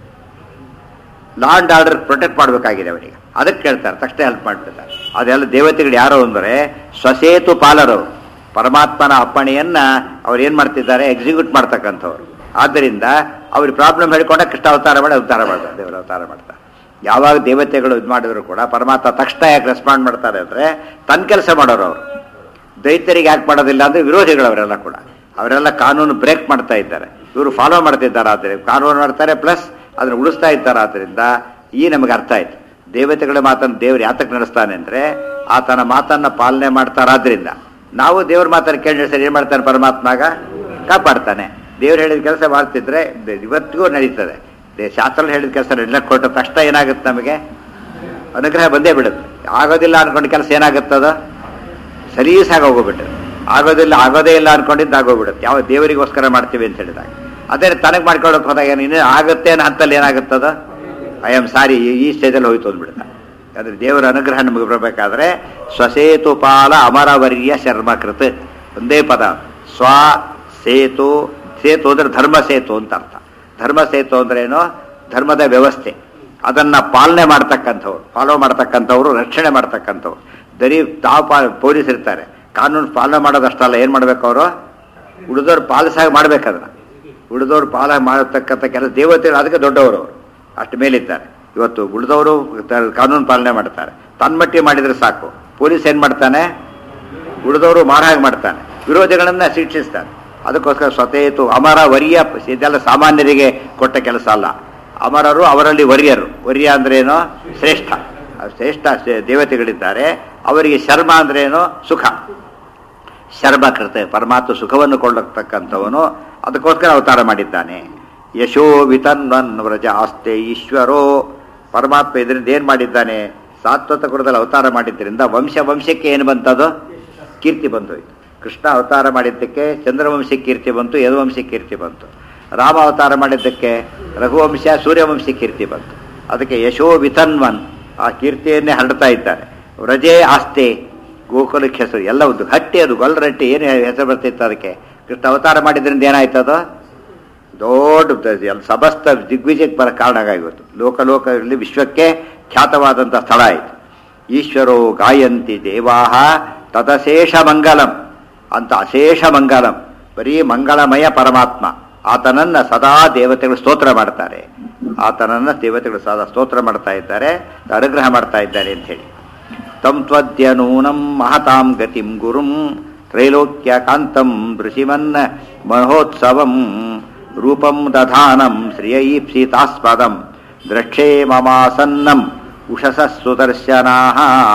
ಲಾ ಅಂಡ್ ಆರ್ಡರ್ ಪ್ರೊಟೆಕ್ಟ್ ಮಾಡಬೇಕಾಗಿದೆ ಅವರಿಗೆ ಅದಕ್ಕೆ ಕೇಳ್ತಾರೆ ತಕ್ಷಣ ಹೆಲ್ಪ್ ಮಾಡ್ತಿದ್ದಾರೆ ಅದೆಲ್ಲ ದೇವತೆಗಳು ಯಾರು ಅಂದರೆ ಸ್ವಸೇತು ಪಾಲರವರು ಪರಮಾತ್ಮನ ಅಪ್ಪಣೆಯನ್ನ ಅವ್ರು ಏನು ಮಾಡ್ತಿದ್ದಾರೆ ಎಕ್ಸಿಕ್ಯೂಟ್ ಮಾಡ್ತಕ್ಕಂಥವ್ರು ಆದ್ದರಿಂದ ಅವ್ರಿಗೆ ಪ್ರಾಬ್ಲಮ್ ಹೇಳ್ಕೊಂಡ ಕೃಷ್ಣ ಅವತಾರ ಮಾಡಿ ಅವತಾರ ಮಾಡ್ತಾರೆ ದೇವರ ಅವತಾರ ಮಾಡ್ತಾರೆ ಯಾವಾಗ ದೇವತೆಗಳು ಇದು ಮಾಡಿದ್ರು ಕೂಡ ಪರಮಾತ್ಮ ತಕ್ಷಣ ಯಾಕೆ ರೆಸ್ಪಾಂಡ್ ಮಾಡ್ತಾರೆ ಅಂದರೆ ತನ್ನ ಕೆಲಸ ಮಾಡೋರು ಅವರು ದೈತ್ಯರಿಗೆ ಯಾಕೆ ಮಾಡೋದಿಲ್ಲ ಅಂದರೆ ವಿರೋಧಿಗಳು ಅವರೆಲ್ಲ ಕೂಡ ಅವರೆಲ್ಲ ಕಾನೂನು ಬ್ರೇಕ್ ಮಾಡ್ತಾ ಇದ್ದಾರೆ ಇವರು ಫಾಲೋ ಮಾಡ್ತಿದ್ದಾರೆ ಆದರೆ ಕಾನೂನು ಮಾಡ್ತಾರೆ ಪ್ಲಸ್ ಅದನ್ನು ಉಳಿಸ್ತಾ ಇದ್ದಾರೆ ಆದ್ದರಿಂದ ಈ ನಮಗೆ ಅರ್ಥ ಆಯ್ತು ದೇವತೆಗಳ ಮಾತನ್ನು ದೇವರು ಯಾತಕ್ಕೆ ನಡೆಸ್ತಾನೆ ಅಂದರೆ ಆತನ ಮಾತನ್ನ ಪಾಲನೆ ಮಾಡ್ತಾರಾದ್ರಿಂದ ನಾವು ದೇವ್ರ ಮಾತನ್ನು ಕೇಳಿ ಸರಿ ಏನು ಮಾಡ್ತಾನೆ ಪರಮಾತ್ಮಾಗ ಕಾಪಾಡ್ತಾನೆ ದೇವ್ರು ಹೇಳಿದ ಕೆಲಸ ಮಾಡ್ತಿದ್ರೆ ದೆ- ಇವತ್ತಿಗೂ ನಡೀತದೆ ದೇ- ಶಾಸ್ತ್ರ ಹೇಳಿದ ಕೆಲಸ ನಡೀಲಕ್ಕೆ ಕೊಟ್ಟ ತಕ್ಷಣ ಏನಾಗುತ್ತೆ ನಮಗೆ ಅನುಗ್ರಹ ಬಂದೇ ಬಿಡುತ್ತೆ ಆಗೋದಿಲ್ಲ ಅನ್ಕೊಂಡು ಕೆಲಸ ಏನಾಗುತ್ತದ ಸಲೀಸಾಗಿ ಹೋಗ್ಬಿಟ್ಟು ಆಗೋದಿಲ್ಲ ಆಗೋದೇ ಇಲ್ಲ ಅನ್ಕೊಂಡಿದ್ದು ಆಗೋಗ್ಬಿಡುತ್ತೆ ಯಾವ ದೇವರಿಗೋಸ್ಕರ ಮಾಡ್ತೀವಿ ಅಂತ ಹೇಳಿದಾಗ ಅದೇ ತನಗೆ ಮಾಡ್ಕೊಳ್ಳೋಕೆ ಹೋದಾಗ ಏನು ಇನ್ನೂ ಆಗುತ್ತೆ ಅನ್ನೋ ಹಂತಲ್ಲಿ ಏನಾಗುತ್ತದ ಐ ಆಮ್ ಸಾರಿ ಈ ಸ್ಟೇಜಲ್ಲಿ ಹೋಯ್ತು ಅಂದ್ಬಿಡುತ್ತೆ ಅದ್ರ ದೇವರ ಅನುಗ್ರಹ ನಮಗೆ ಬರಬೇಕಾದ್ರೆ ಸ್ವಸೇತು ಪಾಲ ಅಮರವರ್ಯ ಶರ್ಮಕೃತ್ ಒಂದೇ ಪದ ಸ್ವ ಸೇತು ಸೇತು ಅಂದ್ರೆ ಧರ್ಮ ಸೇತು ಅಂತ ಅರ್ಥ ಧರ್ಮ ಸೇತು ಅಂದ್ರೆ ಏನು ಧರ್ಮದ ವ್ಯವಸ್ಥೆ ಅದನ್ನ ಪಾಲನೆ ಮಾಡ್ತಕ್ಕಂಥವ್ರು ಫಾಲೋ ಮಾಡ್ತಕ್ಕಂಥವ್ರು ರಕ್ಷಣೆ ಮಾಡ್ತಕ್ಕಂಥವ್ರು ಬರೀ ತಾವು ಪಾ ಪೊಲೀಸ್ ಇರ್ತಾರೆ ಕಾನೂನು ಪಾಲನೆ ಮಾಡೋದಷ್ಟಲ್ಲ ಏನು ಮಾಡ್ಬೇಕು ಅವರು ಉಳಿದವ್ರು ಪಾಲಿಸಾಗಿ ಮಾಡ್ಬೇಕದನ್ನ ಉಳಿದವ್ರು ಪಾಲ ಮಾಡತಕ್ಕಂಥ ಕೆಲಸ ದೇವತೆಗಳು ಅದಕ್ಕೆ ದೊಡ್ಡವರು ಅವರು ಅಷ್ಟು ಮೇಲಿದ್ದಾರೆ ಇವತ್ತು ಉಳಿದವರು ಕಾನೂನು ಪಾಲನೆ ಮಾಡ್ತಾರೆ ತನ್ಮಟ್ಟಿ ಮಾಡಿದ್ರೆ ಸಾಕು ಪೊಲೀಸ್ ಏನು ಮಾಡ್ತಾನೆ ಉಳಿದವರು ಮಾರಾಗಿ ಮಾಡ್ತಾನೆ ವಿರೋಧಿಗಳನ್ನ ಶಿಕ್ಷಿಸ್ತಾನೆ ಅದಕ್ಕೋಸ್ಕರ ಸ್ವತೇತು ಅಮರ ವರಿಯ ಇದೆಲ್ಲ ಸಾಮಾನ್ಯರಿಗೆ ಕೊಟ್ಟ ಕೆಲಸ ಅಲ್ಲ ಅಮರರು ಅವರಲ್ಲಿ ವರಿಯರು ವರಿಯ ಅಂದ್ರೇನು ಶ್ರೇಷ್ಠ ಆ ಶ್ರೇಷ್ಠ ಶ್ರೇ- ದೇವತೆಗಳಿದ್ದಾರೆ ಅವರಿಗೆ ಶರ್ಮ ಅಂದ್ರೇನು ಸುಖ ಶರ್ಮಕೃತ ಪರಮಾತ್ಮ ಸುಖವನ್ನು ಕೊಳ್ಳತಕ್ಕಂಥವನು ಅದಕ್ಕೋಸ್ಕರ ಅವತಾರ ಮಾಡಿದ್ದಾನೆ ಯಶೋ ವಿತನ್ವನ್ ವ್ರಜ ಆಸ್ತೆ ಈಶ್ವರೋ ಪರಮಾತ್ಮ ಇದರಿಂದ ಏನು ಮಾಡಿದ್ದಾನೆ ಸಾತ್ವತ ಕುಲದಲ್ಲಿ ಅವತಾರ ಮಾಡಿದ್ದರಿಂದ ವಂಶ ವಂಶಕ್ಕೆ ಏನು ಬಂತದು ಕೀರ್ತಿ ಬಂತು ಇದು. ಕೃಷ್ಣ ಅವತಾರ ಮಾಡಿದ್ದಕ್ಕೆ ಚಂದ್ರವಂಶಕ್ಕೆ ಕೀರ್ತಿ ಬಂತು ಯದುವಂಶಕ್ಕೆ ಕೀರ್ತಿ ಬಂತು ರಾಮ ಅವತಾರ ಮಾಡಿದ್ದಕ್ಕೆ ರಘುವಂಶ ಸೂರ್ಯವಂಶಕ್ಕೆ ಕೀರ್ತಿ ಬಂತು ಅದಕ್ಕೆ ಯಶೋ ವಿತನ್ವನ್ ಆ ಕೀರ್ತಿಯನ್ನೇ ಹರಡ್ತಾ ಇದ್ದಾರೆ ವ್ರಜೆ ಆಸ್ತೆ ಗೋಕುಲಕ್ಕೆ ಹೆಸರು ಎಲ್ಲ ಒಂದು ಹಟ್ಟಿ ಅದು ಗೊಲ್ಲರಟ್ಟಿ ಏನು ಹೆಸರು ಬರ್ತಿತ್ತು ಅದಕ್ಕೆ ಕೃಷ್ಣ ಅವತಾರ ಮಾಡಿದ್ರಿಂದ ಏನಾಯ್ತು ಅದು ದೊಡ್ಡ ದ- ಎಲ್ಲ ಸಮಸ್ತ ದಿಗ್ವಿಜಯಕ್ಕೆ ಬರ ಕಾರಣ ಆಗಿತ್ತು ಲೋಕಲೋಕದಲ್ಲಿ ವಿಶ್ವಕ್ಕೆ ಖ್ಯಾತವಾದಂಥ ಸ್ಥಳ ಆಯಿತು ಈಶ್ವರೋ ಗಾಯಂತಿ ದೇವಾಹ ತದಶೇಷ ಮಂಗಲಂ ಅಂತ ಅಶೇಷ ಮಂಗಲಂ ಬರೀ ಮಂಗಳಮಯ ಪರಮಾತ್ಮ ಆತನನ್ನ ಸದಾ ದೇವತೆಗಳು ಸ್ತೋತ್ರ ಮಾಡ್ತಾರೆ ಆತನನ್ನ ದೇವತೆಗಳು ಸದಾ ಸ್ತೋತ್ರ ಮಾಡ್ತಾ ಇದ್ದಾರೆ ಅನುಗ್ರಹ ಮಾಡ್ತಾ ಇದ್ದಾರೆ ಅಂತ ಹೇಳಿ ತಂ ತ್ವದ್ಯ ನೂನಂ ಮಹತಾಂ ಗತಿಂ ಗುರುಂ ತ್ರೈಲೋಕ್ಯ ಕಾಂತಂ ಋಷಿಮನ್ನ ಮಹೋತ್ಸವಂ ರೂಪಂ ದಧಾನಂ ಶ್ರಿಯೈಪ್ಸಿತಾಸ್ಪದಂ ದ್ರಕ್ಷೇ ಮಮಾಸನ್ನಂ ಉಷಸ ಸುದರ್ಶನಾಃ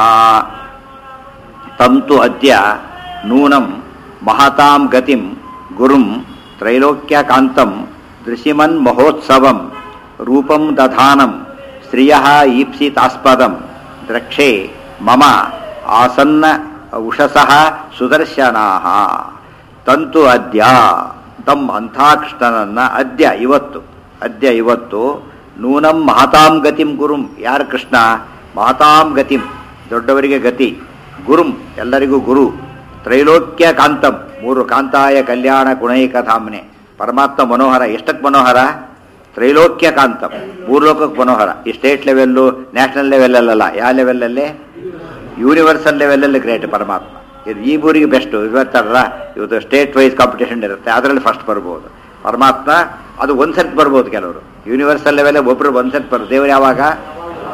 ತಂತು ಅದ್ಯ ನೂನಂ ಮಹತಾಂ ಗತಿಂ ಗುರುಂ ತ್ರೈಲೋಕ್ಯಕಾಂತಂ ದೃಶಿಮನ್ ಮಹೋತ್ಸವಂ ರೂಪಂ ದಧಾನಂ ಶ್ರಿಯ ಈಪ್ಸಿತಾಸ್ಪದಂ ದ್ರಕ್ಷೇ ಮಮ ಆಸನ್ನ ಉಷಸಃ ಸುದರ್ಶನಾಃ ತಂತು ಅದ್ಯ ತಮ್ಮ ಅಂಥ ಕೃಷ್ಣನನ್ನ ಅದ್ಯ ಇವತ್ತು ಅದ್ಯ ಇವತ್ತು ನೂನಂ ಮಹತಾಂ ಗತಿಂ ಗುರುಂ ಯಾರು ಕೃಷ್ಣ ಮಹತಾಂ ಗತಿಂ ದೊಡ್ಡವರಿಗೆ ಗತಿ ಗುರುಂ ಎಲ್ಲರಿಗೂ ಗುರು ತ್ರೈಲೋಕ್ಯ ಕಾಂತಂ ಮೂರು ಕಾಂತಾಯ ಕಲ್ಯಾಣ ಗುಣೈಕ ಧಾಮ್ನೆ ಪರಮಾತ್ಮ ಮನೋಹರ ಎಷ್ಟಕ್ಕೆ ಮನೋಹರ ತ್ರೈಲೋಕ್ಯ ಕಾಂತಂ ಮೂರು ಲೋಕಕ್ಕೆ ಮನೋಹರ ಈ ಸ್ಟೇಟ್ ಲೆವೆಲ್ಲು ನ್ಯಾಷನಲ್ ಲೆವೆಲಲ್ಲ ಯಾವ ಲೆವೆಲಲ್ಲಿ ಯೂನಿವರ್ಸಲ್ ಲೆವೆಲಲ್ಲಿ ಗ್ರೇಟ್ ಪರಮಾತ್ಮ ಇದು ಈ ಊರಿಗೆ ಬೆಸ್ಟು ಇವತ್ತಲ್ಲ ಇವತ್ತು ಸ್ಟೇಟ್ ವೈಸ್ ಕಾಂಪಿಟೇಷನ್ ಇರುತ್ತೆ ಅದರಲ್ಲಿ ಫಸ್ಟ್ ಬರ್ಬೋದು ಪರಮಾತ್ಮ ಅದು ಒಂದು ಸೆಟ್ ಬರ್ಬೋದು ಕೆಲವರು ಯೂನಿವರ್ಸಲ್ ಲೆವೆಲ್ ಒಬ್ಬರು ಒಂದು ಸೆಟ್ ಬರ್ ದೇವರು ಯಾವಾಗ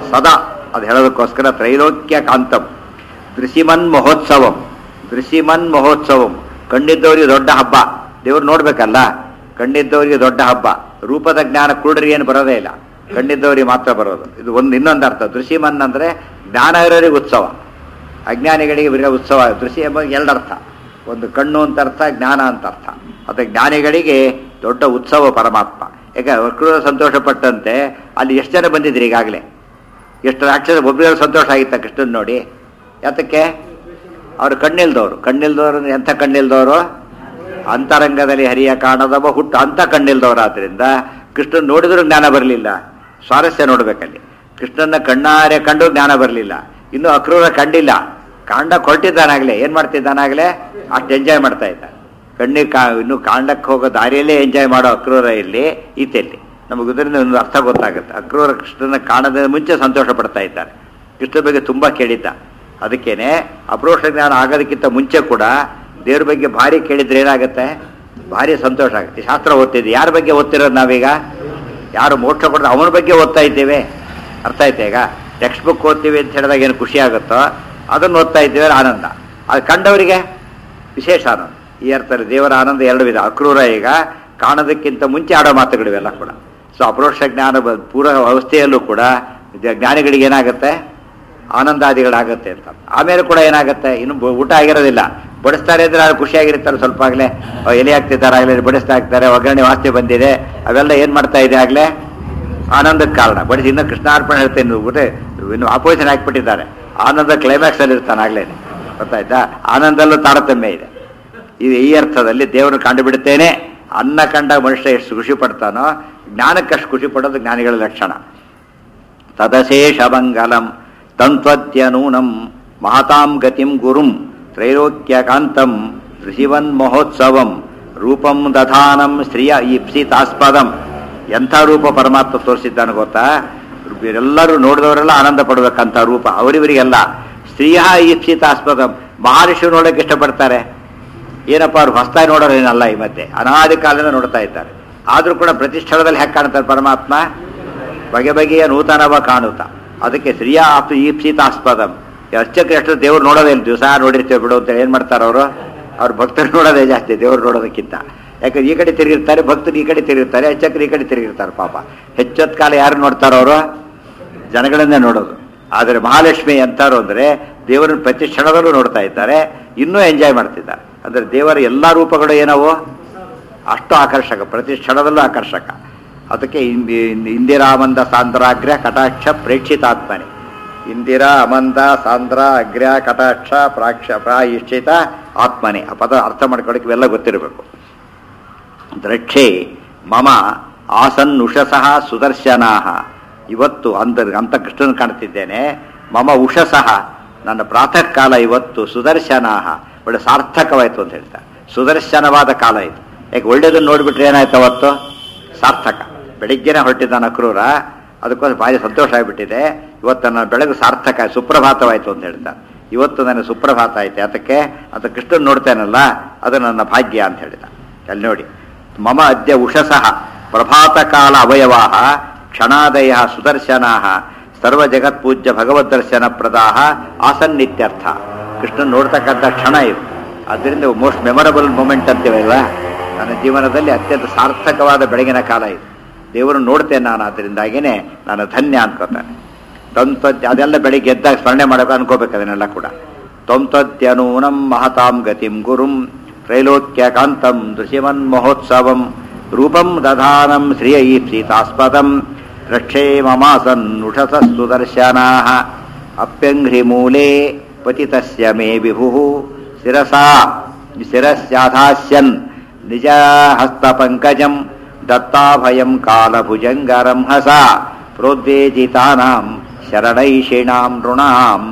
ಸದಾ ಅದು ಹೇಳೋದಕ್ಕೋಸ್ಕರ ತ್ರೈಲೋಕ್ಯ ಕಾಂತಂ ದೃಶಿಮನ್ ಮಹೋತ್ಸವಂ ದೃಶಿಮನ್ ಮಹೋತ್ಸವಂ ಕಂಡಿದ್ದವರಿಗೆ ದೊಡ್ಡ ಹಬ್ಬ ದೇವ್ರು ನೋಡ್ಬೇಕಲ್ಲ ಕಂಡಿದ್ದವರಿಗೆ ದೊಡ್ಡ ಹಬ್ಬ ರೂಪದ ಜ್ಞಾನ ಕುರುಡರಿಗೆ ಏನು ಬರೋದೇ ಇಲ್ಲ ಕಂಡಿದ್ದವರಿಗೆ ಮಾತ್ರ ಬರೋದು ಇದು ಒಂದು ಇನ್ನೊಂದು ಅರ್ಥ ದೃಶಿಮನ್ ಅಂದ್ರೆ ಜ್ಞಾನ ಇರೋರಿಗೆ ಉತ್ಸವ ಅಜ್ಞಾನಿಗಳಿಗೆ ಬರೀ ಉತ್ಸವ ದೃಶ್ಯ ಎಂಬ ಎರಡು ಅರ್ಥ ಒಂದು ಕಣ್ಣು ಅಂತ ಅರ್ಥ ಜ್ಞಾನ ಅಂತ ಅರ್ಥ ಅದು ಜ್ಞಾನಿಗಳಿಗೆ ದೊಡ್ಡ ಉತ್ಸವ ಪರಮಾತ್ಮ ಯಾಕೆ ವಕ್ರ ಸಂತೋಷ ಪಟ್ಟಂತೆ ಅಲ್ಲಿ ಎಷ್ಟು ಜನ ಬಂದಿದ್ರಿ ಈಗಾಗಲೇ ಎಷ್ಟು ರಾಕ್ಷಸ ಒಬ್ಬರಿಗೆ ಸಂತೋಷ ಆಗಿತ್ತ ಕೃಷ್ಣನ್ ನೋಡಿ ಯಾತಕ್ಕೆ ಅವ್ರು ಕಣ್ಣಿಲ್ದವರು ಕಣ್ಣಿಲ್ದವರು ಅಂದ್ರೆ ಎಂಥ ಕಣ್ಣಿಲ್ದವರು ಅಂತರಂಗದಲ್ಲಿ ಹರಿಯ ಕಾಣದವ ಹುಟ್ಟು ಅಂತ ಕಣ್ಣಿಲ್ದವರು ಆದ್ರಿಂದ ಕೃಷ್ಣನ್ ನೋಡಿದ್ರು ಜ್ಞಾನ ಬರಲಿಲ್ಲ ಸ್ವಾರಸ್ಯ ನೋಡ್ಬೇಕಲ್ಲಿ ಕೃಷ್ಣನ ಕಣ್ಣಾರೆ ಕಂಡು ಜ್ಞಾನ ಬರಲಿಲ್ಲ ಇನ್ನು ಅಕ್ರೂರ ಕಂಡಿಲ್ಲ ಕಾಂಡ ಕೊಟ್ಟಿದ್ದಾನಾಗ್ಲೇ ಏನ್ ಮಾಡ್ತಿದ್ದಾನಾಗ್ಲೇ ಅಷ್ಟು ಎಂಜಾಯ್ ಮಾಡ್ತಾ ಇದ್ದ ಕಣ್ಣಿಗೆ ಕಾ ಇನ್ನು ಕಾಂಡಕ್ಕೆ ಹೋಗೋ ದಾರಿಯಲ್ಲೇ ಎಂಜಾಯ್ ಮಾಡೋ ಅಕ್ರೂರ ಇಲ್ಲಿ ಈತೆಯಲ್ಲಿ ನಮಗೆ ಇದರಿಂದ ಒಂದು ಅರ್ಥ ಗೊತ್ತಾಗುತ್ತೆ ಅಕ್ರೂರ ಕೃಷ್ಣನ ಕಾಣದ ಮುಂಚೆ ಸಂತೋಷ ಪಡ್ತಾ ಇದ್ದಾರೆ ಕೃಷ್ಣ ಬಗ್ಗೆ ತುಂಬಾ ಕೇಳಿದ್ದ ಅದಕ್ಕೇನೆ ಅಪ್ರೋಷ ಜ್ಞಾನ ಆಗೋದಕ್ಕಿಂತ ಮುಂಚೆ ಕೂಡ ದೇವ್ರ ಬಗ್ಗೆ ಭಾರಿ ಕೇಳಿದ್ರೆ ಏನಾಗುತ್ತೆ ಭಾರಿ ಸಂತೋಷ ಆಗುತ್ತೆ ಶಾಸ್ತ್ರ ಓದ್ತಿದ್ದೆ ಯಾರ ಬಗ್ಗೆ ಓದ್ತಿರೋದು ನಾವೀಗ ಯಾರು ಮೋಕ್ಷ ಕೊಡೋದು ಅವನ ಬಗ್ಗೆ ಓದ್ತಾ ಇದ್ದೇವೆ ಅರ್ಥ ಆಯ್ತಾ ಈಗ ಟೆಕ್ಸ್ಟ್ ಬುಕ್ ಓದ್ತೀವಿ ಅಂತ ಹೇಳಿದಾಗ ಏನು ಖುಷಿ ಆಗುತ್ತೋ ಅದನ್ನು ಓದ್ತಾ ಇದ್ದೇವೆ ಆನಂದ ಅದು ಕಂಡವರಿಗೆ ವಿಶೇಷ ಆನಂದ ಈ ಅರ್ಥದಲ್ಲಿ ದೇವರ ಆನಂದ ಎರಡು ವಿಧ ಅಕ್ರೂರ ಈಗ ಕಾಣೋದಕ್ಕಿಂತ ಮುಂಚೆ ಆಡೋ ಮಾತುಗಳಿವೆಲ್ಲ ಕೂಡ ಸೊ ಅಪರೋಕ್ಷ ಜ್ಞಾನ ಬ- ಪೂರ ಅವಸ್ಥೆಯಲ್ಲೂ ಕೂಡ ಇದು ಜ್ಞಾನಿಗಳಿಗೆ ಏನಾಗುತ್ತೆ ಆನಂದಾದಿಗಳಾಗತ್ತೆ ಅಂತ ಆಮೇಲೆ ಕೂಡ ಏನಾಗುತ್ತೆ ಇನ್ನು ಬ- ಊಟ ಆಗಿರೋದಿಲ್ಲ ಬಡಿಸ್ತಾರೆ ಅಂದ್ರೆ ಅವ್ರು ಖುಷಿಯಾಗಿರ್ತಾರೆ ಸ್ವಲ್ಪ ಆಗಲೇ ಎಲೆ ಹಾಕ್ತಿದ್ದಾರೆ ಆಗಲೇ ಬಡಿಸ್ತಾ ಹಾಕ್ತಾರೆ ಒಗ್ಗರಣೆ ವಾಸನೆ ಬಂದಿದೆ ಅವೆಲ್ಲ ಏನ್ ಮಾಡ್ತಾ ಇದೆ ಆಗಲೇ ಆನಂದಕ್ಕೆ ಕಾರಣ ಬಡಿಸಿ ಇನ್ನು ಕೃಷ್ಣಾರ್ಪಣೆ ಹೇಳ್ತೇನೆ ನೀವು ಗೊತ್ತೇ ಇನ್ನು ಆಪೋಸಿಷನ್ ಹಾಕ್ಬಿಟ್ಟಿದ್ದಾರೆ ಆನಂದ ಕ್ಲೈಮ್ಯಾಕ್ಸ್ ಅಲ್ಲಿ ಇರ್ತಾನೆ ಆಗ್ಲೇನೆ ಗೊತ್ತಾಯ್ತಾ ಆನಂದಲ್ಲೂ ತಾರತಮ್ಯ ಇದೆ ಇದು ಈ ಅರ್ಥದಲ್ಲಿ ದೇವರನ್ನು ಕಂಡು ಬಿಡುತ್ತೇನೆ ಅನ್ನ ಕಂಡ ಮನುಷ್ಯ ಎಷ್ಟು ಖುಷಿ ಪಡ್ತಾನೋ ಜ್ಞಾನಕ್ಕಷ್ಟು ಖುಷಿ ಪಡೋದು ಜ್ಞಾನಿಗಳ ಲಕ್ಷಣ ತದಶೇಷ ಮಂಗಲಂ ತಂತ್ವದ್ಯನೂನಂ ಮಹತಾಂ ಗತಿಂ ಗುರುಂ ತ್ರೈಲೋಕ್ಯಕಾಂತಂ ಋಷಿವನ್ ಮಹೋತ್ಸವಂ ರೂಪಂ ದಧಾನಂ ಶ್ರಿಯ ಈಪ್ಸಿತಾಸ್ಪದಂ ಎಂಥ ರೂಪ ಪರಮಾತ್ಮ ತೋರಿಸಿದ್ದಾನೆ ಗೊತ್ತಾ ಎಲ್ಲರೂ ನೋಡಿದವರೆಲ್ಲ ಆನಂದ ಪಡಬೇಕಂತ ರೂಪ ಅವರಿವರಿಗೆಲ್ಲ ಸ್ತ್ರೀಯ ಈಪ್ಸಿತಾಸ್ಪದಂ ಮಹರ್ಷಿ ನೋಡಕ್ಕೆ ಇಷ್ಟಪಡ್ತಾರೆ ಏನಪ್ಪ ಅವ್ರು ಹೊಸ್ತಾಗಿ ನೋಡೋರು ಏನಲ್ಲ ಈ ಮಧ್ಯೆ ಅನಾದಿ ಕಾಲದಿಂದ ನೋಡ್ತಾ ಇದ್ದಾರೆ ಆದ್ರೂ ಕೂಡ ಪ್ರತಿಷ್ಠಳದಲ್ಲಿ ಹೇಗೆ ಕಾಣ್ತಾರೆ ಪರಮಾತ್ಮ ಬಗೆ ಬಗೆಯ ನೂತನವ ಕಾಣುತ್ತ ಅದಕ್ಕೆ ಶ್ರೀಯ ಆಪ್ತು ಈಪ್ಸಿತಾಸ್ಪದಂ ಅರ್ಚಕರು ಎಷ್ಟು ದೇವ್ರು ನೋಡೋದೇ ಇಲ್ಲ ದಿವಸ ನೋಡಿರ್ತೇವೆ ಬಿಡು ಅಂತ ಏನ್ ಮಾಡ್ತಾರೆ ಅವರು ಅವ್ರ ಭಕ್ತರು ನೋಡೋದೇ ಜಾಸ್ತಿ ದೇವ್ರು ನೋಡೋದಕ್ಕಿಂತ ಯಾಕಂದ್ರೆ ಈ ಕಡೆ ತಿರುಗಿರ್ತಾರೆ ಭಕ್ತರು ಈ ಕಡೆ ತಿರುಗಿರ್ತಾರೆ ಅರ್ಚಕರು ಈ ಕಡೆ ತಿರುಗಿರ್ತಾರೆ ಪಾಪ ಹೆಚ್ಚೊತ್ತು ಕಾಲ ಯಾರು ನೋಡ್ತಾರೋ ಅವರು ಜನಗಳನ್ನೇ ನೋಡೋದು ಆದರೆ ಮಹಾಲಕ್ಷ್ಮಿ ಎಂತಾರು ಅಂದ್ರೆ ದೇವರನ್ನ ಪ್ರತಿ ಕ್ಷಣದಲ್ಲೂ ನೋಡ್ತಾ ಇದ್ದಾರೆ ಇನ್ನೂ ಎಂಜಾಯ್ ಮಾಡ್ತಿದ್ದಾರೆ ಅಂದ್ರೆ ದೇವರ ಎಲ್ಲಾ ರೂಪಗಳು ಏನವು ಅಷ್ಟು ಆಕರ್ಷಕ ಪ್ರತಿ ಕ್ಷಣದಲ್ಲೂ ಆಕರ್ಷಕ ಅದಕ್ಕೆ ಇಂದಿ- ಇಂದಿರಾ ಅಮಂದ ಸಾಂದ್ರಾಗ್ರ್ಯ ಕಟಾಕ್ಷ ಪ್ರೇಕ್ಷಿತಾತ್ಮನೆ ಇಂದಿರಾ ಅಮಂದ ಸಾಂದ್ರ ಅಗ್ರ್ಯ ಕಟಾಕ್ಷ ಪ್ರಾಕ್ಷ ಪ್ರಾಯಿಶ್ಚಿತ ಆತ್ಮನೆ ಆ ಪದ ಅರ್ಥ ಮಾಡ್ಕೊಳ್ಳೋಕೆ ಇವೆಲ್ಲ ಗೊತ್ತಿರಬೇಕು ದ್ರಕ್ಷೆ ಮಮ ಆಸನ್ ಉಷಸಃ ಸುದರ್ಶನಾಹ ಇವತ್ತು ಅಂತರ್ ಅಂತ ಕೃಷ್ಣನ್ ಕಾಣ್ತಿದ್ದೇನೆ ಮಮ ಉಷಸಃ ನನ್ನ ಪ್ರಾತಃ ಕಾಲ ಇವತ್ತು ಸುದರ್ಶನಾಹ ಒಳ್ಳೆ ಸಾರ್ಥಕವಾಯಿತು ಅಂತ ಹೇಳ್ತಾರೆ ಸುದರ್ಶನವಾದ ಕಾಲ ಇದು ಯಾಕೆ ಒಳ್ಳೇದನ್ನ ನೋಡ್ಬಿಟ್ರೆ ಏನಾಯ್ತು ಅವತ್ತು ಸಾರ್ಥಕ ಬೆಳಿಗ್ಗೆನೆ ಹೊರಟಿದ್ದಾನ ಅಕ್ರೂರ ಅದಕ್ಕೋಸ್ಕರ ಭಾರಿ ಸಂತೋಷ ಆಗಿಬಿಟ್ಟಿದೆ ಇವತ್ತು ನನ್ನ ಬೆಳಗ್ಗೆ ಸಾರ್ಥಕ ಸುಪ್ರಭಾತವಾಯಿತು ಅಂತ ಹೇಳ್ತಾರೆ ಇವತ್ತು ನನಗೆ ಸುಪ್ರಭಾತ ಆಯ್ತು ಅದಕ್ಕೆ ಅಂತ ಕೃಷ್ಣನ್ ನೋಡ್ತೇನಲ್ಲ ಅದು ನನ್ನ ಭಾಗ್ಯ ಅಂತ ಹೇಳಿದ ಅಲ್ಲಿ ನೋಡಿ ಮಮ ಅದ್ಯ ಉಷಸಃ ಪ್ರಭಾತ ಕಾಲ ಅವಯವಾ ಕ್ಷಣಾದಯ ಸುದರ್ಶನಾ ಸರ್ವ ಜಗತ್ಪೂಜ್ಯ ಭಗವದ್ದರ್ಶನ ಪ್ರದಾಹ ಆಸನ್ನಿತ್ಯರ್ಥ ಕೃಷ್ಣನ್ ನೋಡ್ತಕ್ಕಂಥ ಕ್ಷಣ ಇದು ಅದರಿಂದ ಮೋಸ್ಟ್ ಮೆಮೊರಬಲ್ ಮೂಮೆಂಟ್ ಅಂತೀವಲ್ಲ ನನ್ನ ಜೀವನದಲ್ಲಿ ಅತ್ಯಂತ ಸಾರ್ಥಕವಾದ ಬೆಳಗಿನ ಕಾಲ ಇದು ದೇವರನ್ನು ನೋಡ್ತೇನೆ ನಾನು ಅದರಿಂದಾಗಿನೇ ನಾನು ಧನ್ಯ ಅನ್ಕೋತಾನೆ ತಂತ್ವದ್ಯ ಅದೆಲ್ಲ ಬೆಳಿಗ್ಗೆ ಎದ್ದಾಗ ಸ್ಮರಣೆ ಮಾಡಬೇಕು ಅನ್ಕೋಬೇಕು ಅದನ್ನೆಲ್ಲ ಕೂಡ ತ್ವಂತ್ವದ್ಯನೂನಂ ಮಹತಾಂ ಗತಿಂ ಗುರುಂ ತ್ರೈಲೋಕ್ಯ ಕಾಂತಂ ದೃಶ್ಯವನ್ ಮಹೋತ್ಸವಂ ರೂಪಂ ದಧಾನಂ ಶ್ರಿಯ ಈಪ್ಸಿತಾಸ್ಪದಂ ರಕ್ಷೇ ಮಮಾಸನ್ ಉಷಸ ಸುದರ್ಶನಾ ಅಪ್ಯಂಘ್ರಿ ಮೂಲೆ ಪತಿತಸ್ಯ ಮೇ ವಿಭುಃ ಶಿರಸಾ ಶಿರಸ್ಯಾಧಾಸ್ಯನ್ ನಿಜ ಹಸ್ತಪಂಕಜಂ ದತ್ತಾಭಯಂ ಕಾಲಭುಜಂಗರಂಹಸ ಪ್ರೋದ್ವೇಜಿತಾನಾಂ ಶರಣೈಷಿಣಾಂ ನೃಣಾಂ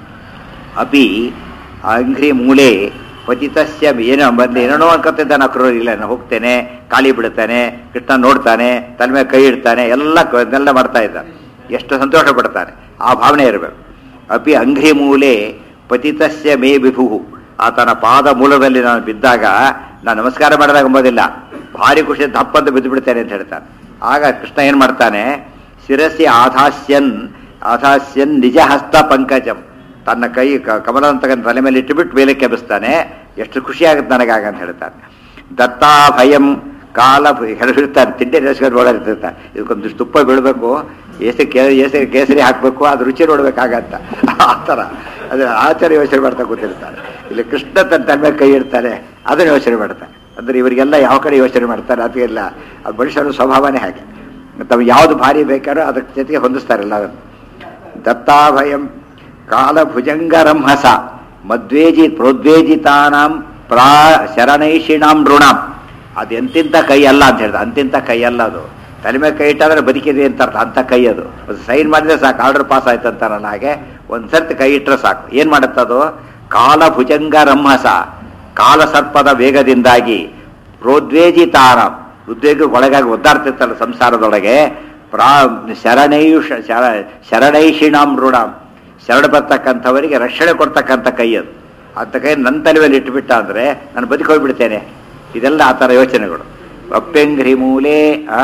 ಅಪಿ ಅಂಘ್ರಿ ಮೂಲೆ ಪತಿತಸ್ಯ ಏನೋ ಬಂದು ಏನೇನೋ ಅನ್ಕೊತಿದ್ದಾನೆ ಅಕ್ರೂರ ಇಲ್ಲ ನಾನು ಹೋಗ್ತೇನೆ ಖಾಲಿ ಬಿಡ್ತಾನೆ ಕೃಷ್ಣ ನೋಡ್ತಾನೆ ತಲೆ ಮೇಲೆ ಕೈ ಇಡ್ತಾನೆ ಎಲ್ಲ ಕ- ಇದನ್ನೆಲ್ಲ ಮಾಡ್ತಾ ಇದ್ದಾನೆ ಎಷ್ಟು ಸಂತೋಷ ಪಡ್ತಾನೆ ಆ ಭಾವನೆ ಇರಬೇಕು ಅಪಿ ಅಂಘ್ರಿ ಮೂಲೆ ಪತಿತಸ್ಯ ಮೇ ವಿಭುಹು ಆತನ ಪಾದ ಮೂಲದಲ್ಲಿ ನಾನು ಬಿದ್ದಾಗ ನಾನು ನಮಸ್ಕಾರ ಮಾಡಿದಾಗ ಎಂಬುದಿಲ್ಲ ಭಾರಿ ಖುಷಿ ದಪ್ಪಂತ ಬಿದ್ದು ಬಿಡ್ತೇನೆ ಅಂತ ಹೇಳ್ತಾನೆ ಆಗ ಕೃಷ್ಣ ಏನ್ ಮಾಡ್ತಾನೆ ಶಿರಸಿ ಆಧಾಸ್ಯನ್ ಅಥಾಸ್ಯನ್ ನಿಜ ಹಸ್ತ ಪಂಕಜಂ ತನ್ನ ಕೈ ಕ- ಕಮಲವನ್ನು ತಗೊಂಡು ತಲೆ ಮೇಲೆ ಇಟ್ಟುಬಿಟ್ಟು ಮೇಲೆ ಕೆಬಿಸ್ತಾನೆ ಎಷ್ಟು ಖುಷಿ ಆಗುತ್ತೆ ನನಗಾಗ ಅಂತ ಹೇಳ್ತಾನೆ ದತ್ತಾ ಭಯಂ ಕಾಲ ಹೇಳಿರ್ತಾನೆ ತಿಂಡಿ ರೇಸ್ಕೊಂಡು ಓಡಾಡ್ತಿರ್ತಾನೆ ಇದಕ್ಕೊಂದಿಷ್ಟು ತುಪ್ಪ ಬೀಳಬೇಕು ಏಸೆ ಕೇ ಏಸೆ ಕೇಸರಿ ಹಾಕಬೇಕು ಅದು ರುಚಿ ನೋಡ್ಬೇಕಾಗತ್ತ ಆ ಥರ ಅದ್ರ ಆಚಾರ ಯೋಚನೆ ಮಾಡ್ತಾ ಕೂತಿರ್ತಾನೆ ಇಲ್ಲಿ ಕೃಷ್ಣ ತನ್ನ ತನ್ನ ಮೇಲೆ ಕೈ ಇಡ್ತಾನೆ ಅದನ್ನು ಯೋಚನೆ ಮಾಡ್ತಾನೆ ಅಂದ್ರೆ ಇವರಿಗೆಲ್ಲ ಯಾವ ಕಡೆ ಯೋಚನೆ ಮಾಡ್ತಾರೆ ಅದಕ್ಕೆಲ್ಲ ಅದು ಮನುಷ್ಯನ ಸ್ವಭಾವನೇ ಹಾಗೆ ತಮ್ಗೆ ಯಾವುದು ಭಾರಿ ಬೇಕಾರೋ ಅದಕ್ಕೆ ಜೊತೆಗೆ ಹೊಂದಿಸ್ತಾರಲ್ಲ ಅದನ್ನು ದತ್ತಾಭಯಂ ಕಾಲಭುಜಂಗರಂಹಸ ಮದ್ವೇಜಿ ಪ್ರೋದ್ವೇಜಿತಾನಾಂ ಪ್ರಾ ಶರಣೈಷಿಣಾಂ ಋಣಾಂ ಅದು ಎಂತಿಂತ ಕೈ ಅಲ್ಲ ಅಂತ ಹೇಳ್ದ ಅಂತಿಂತ ಕೈ ಅಲ್ಲ ಅದು ತಲೆ ಮೇಲೆ ಕೈ ಇಟ್ಟಾದ್ರೆ ಬದುಕಿದೆ ಅಂತ ಅರ್ಥ ಅಂತ ಕೈ ಅದು ಅದು ಸೈನ್ ಮಾಡಿದ್ರೆ ಸಾಕು ಆರ್ಡರ್ ಪಾಸ್ ಆಯ್ತು ಅಂತಾರಲ್ಲ ಹಾಗೆ ಒಂದು ಸರ್ತಿ ಕೈ ಇಟ್ಟರೆ ಸಾಕು ಏನು ಮಾಡುತ್ತದು ಕಾಲಭುಜಂಗ ರಂಹಸ ಕಾಲಸರ್ಪದ ವೇಗದಿಂದಾಗಿ ಪ್ರೋದ್ವೇಜಿತಾನ ಉದ್ವೇಗಕ್ಕೊಳಗಾಗಿ ಒದ್ದಾಡ್ತಿರ್ತಾರಲ್ಲ ಸಂಸಾರದೊಳಗೆ ಪ್ರಾ ಶರಣೈಯುಷ ಶರ ಶರಣೈಷಿಣಾಂ ಋಣಾಂ ಶರಣ ಬರ್ತಕ್ಕಂಥವರಿಗೆ ರಕ್ಷಣೆ ಕೊಡ್ತಕ್ಕಂಥ ಕೈ ಅದು ಅಂತ ಕೈ ನನ್ನ ತಲೆ ಮೇಲೆ ಇಟ್ಟುಬಿಟ್ಟ ಅಂದರೆ ನಾನು ಬದುಕೋಗ್ಬಿಡ್ತೇನೆ ಇದೆಲ್ಲ ಆ ಥರ ಯೋಚನೆಗಳು ಅಪ್ಪೆಂಗ್ರಿ ಮೂಲೆ ಆ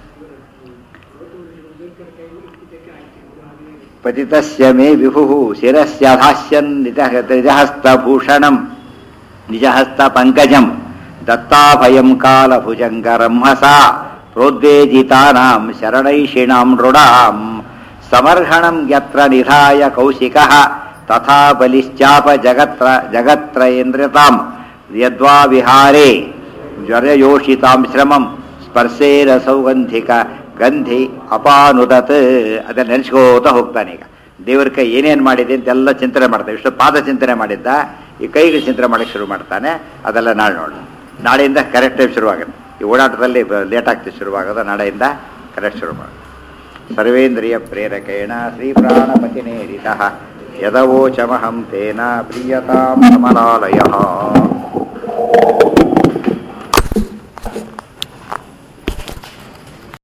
ಪತಿತಸ್ಯ ಮೇ ವಿಭು ಶಿರಸ್ಯಾಧಾಸ್ಯನ್ ನಿಜ ನಿಜಹಸ್ತಭೂಷಣಂ ನಿಜಹಸ್ತ ಪಂಕಜಂ ದತ್ತಾಭಯಂ ಕಾಲಭುಜಂಗರಂಹಸ ಪ್ರೋದ್ವೇಜಿತಾನಾಂ ಶರಣೈಷಿಣಾಂ ನೃಣಾಂ ಸಮರ್ಹಣಂ ಯತ್ರ ನಿಧಾಯ ಕೌಶಿಕಃ ತಥಾ ಬಲಿಶ್ಚಾಪ ಜಗತ್ರ ಜಗತ್ರಯೇಂದ್ರತಾಂ ಯದ್ವಾ ವಿಹಾರೇ ಜ್ವರಯೋಷಿತಾಂ ಶ್ರಮಂ ಸ್ಪರ್ಶೇನ ಸೌಗಂಧಿಕ ಗಂಧಿ ಅಪಾನುದತ್ ಅದನ್ನ ನೆನೆಸ್ಕೋತ ಹೋಗ್ತಾನೆ ಈಗ ದೇವರ ಕೈ ಏನೇನು ಮಾಡಿದೆ ಅಂತೆಲ್ಲ ಚಿಂತನೆ ಮಾಡ್ತಾನೆ ಇಷ್ಟು ಪಾದ ಚಿಂತನೆ ಮಾಡಿದ್ದ ಈ ಕೈಗೆ ಚಿಂತನೆ ಮಾಡಕ್ಕೆ ಶುರು ಮಾಡ್ತಾನೆ ಅದೆಲ್ಲ ನಾಳೆ ನೋಡೋಣ ನಾಳೆಯಿಂದ ಕರೆಕ್ಟ್ ಟೈಮ್ ಶುರುವಾಗುತ್ತೆ ಈ ಓಡಾಟದಲ್ಲಿ ಲೇಟ್ ಆಗ್ತದೆ ಶುರುವಾಗೋದು ನಾಳೆಯಿಂದ ಕರೆಕ್ಟ್ ಶುರು ಮಾಡೋಣ ಸರ್ವೇಂದ್ರಿಯ ಪ್ರೇರಕೇಣ ಶ್ರೀ ಪ್ರಾಣಪತಿನೇರಿತಃ ಯದವೋಚಮಹಂ ತೇನ ಪ್ರಿಯತಾಂ ಕಮಲಾಲಯ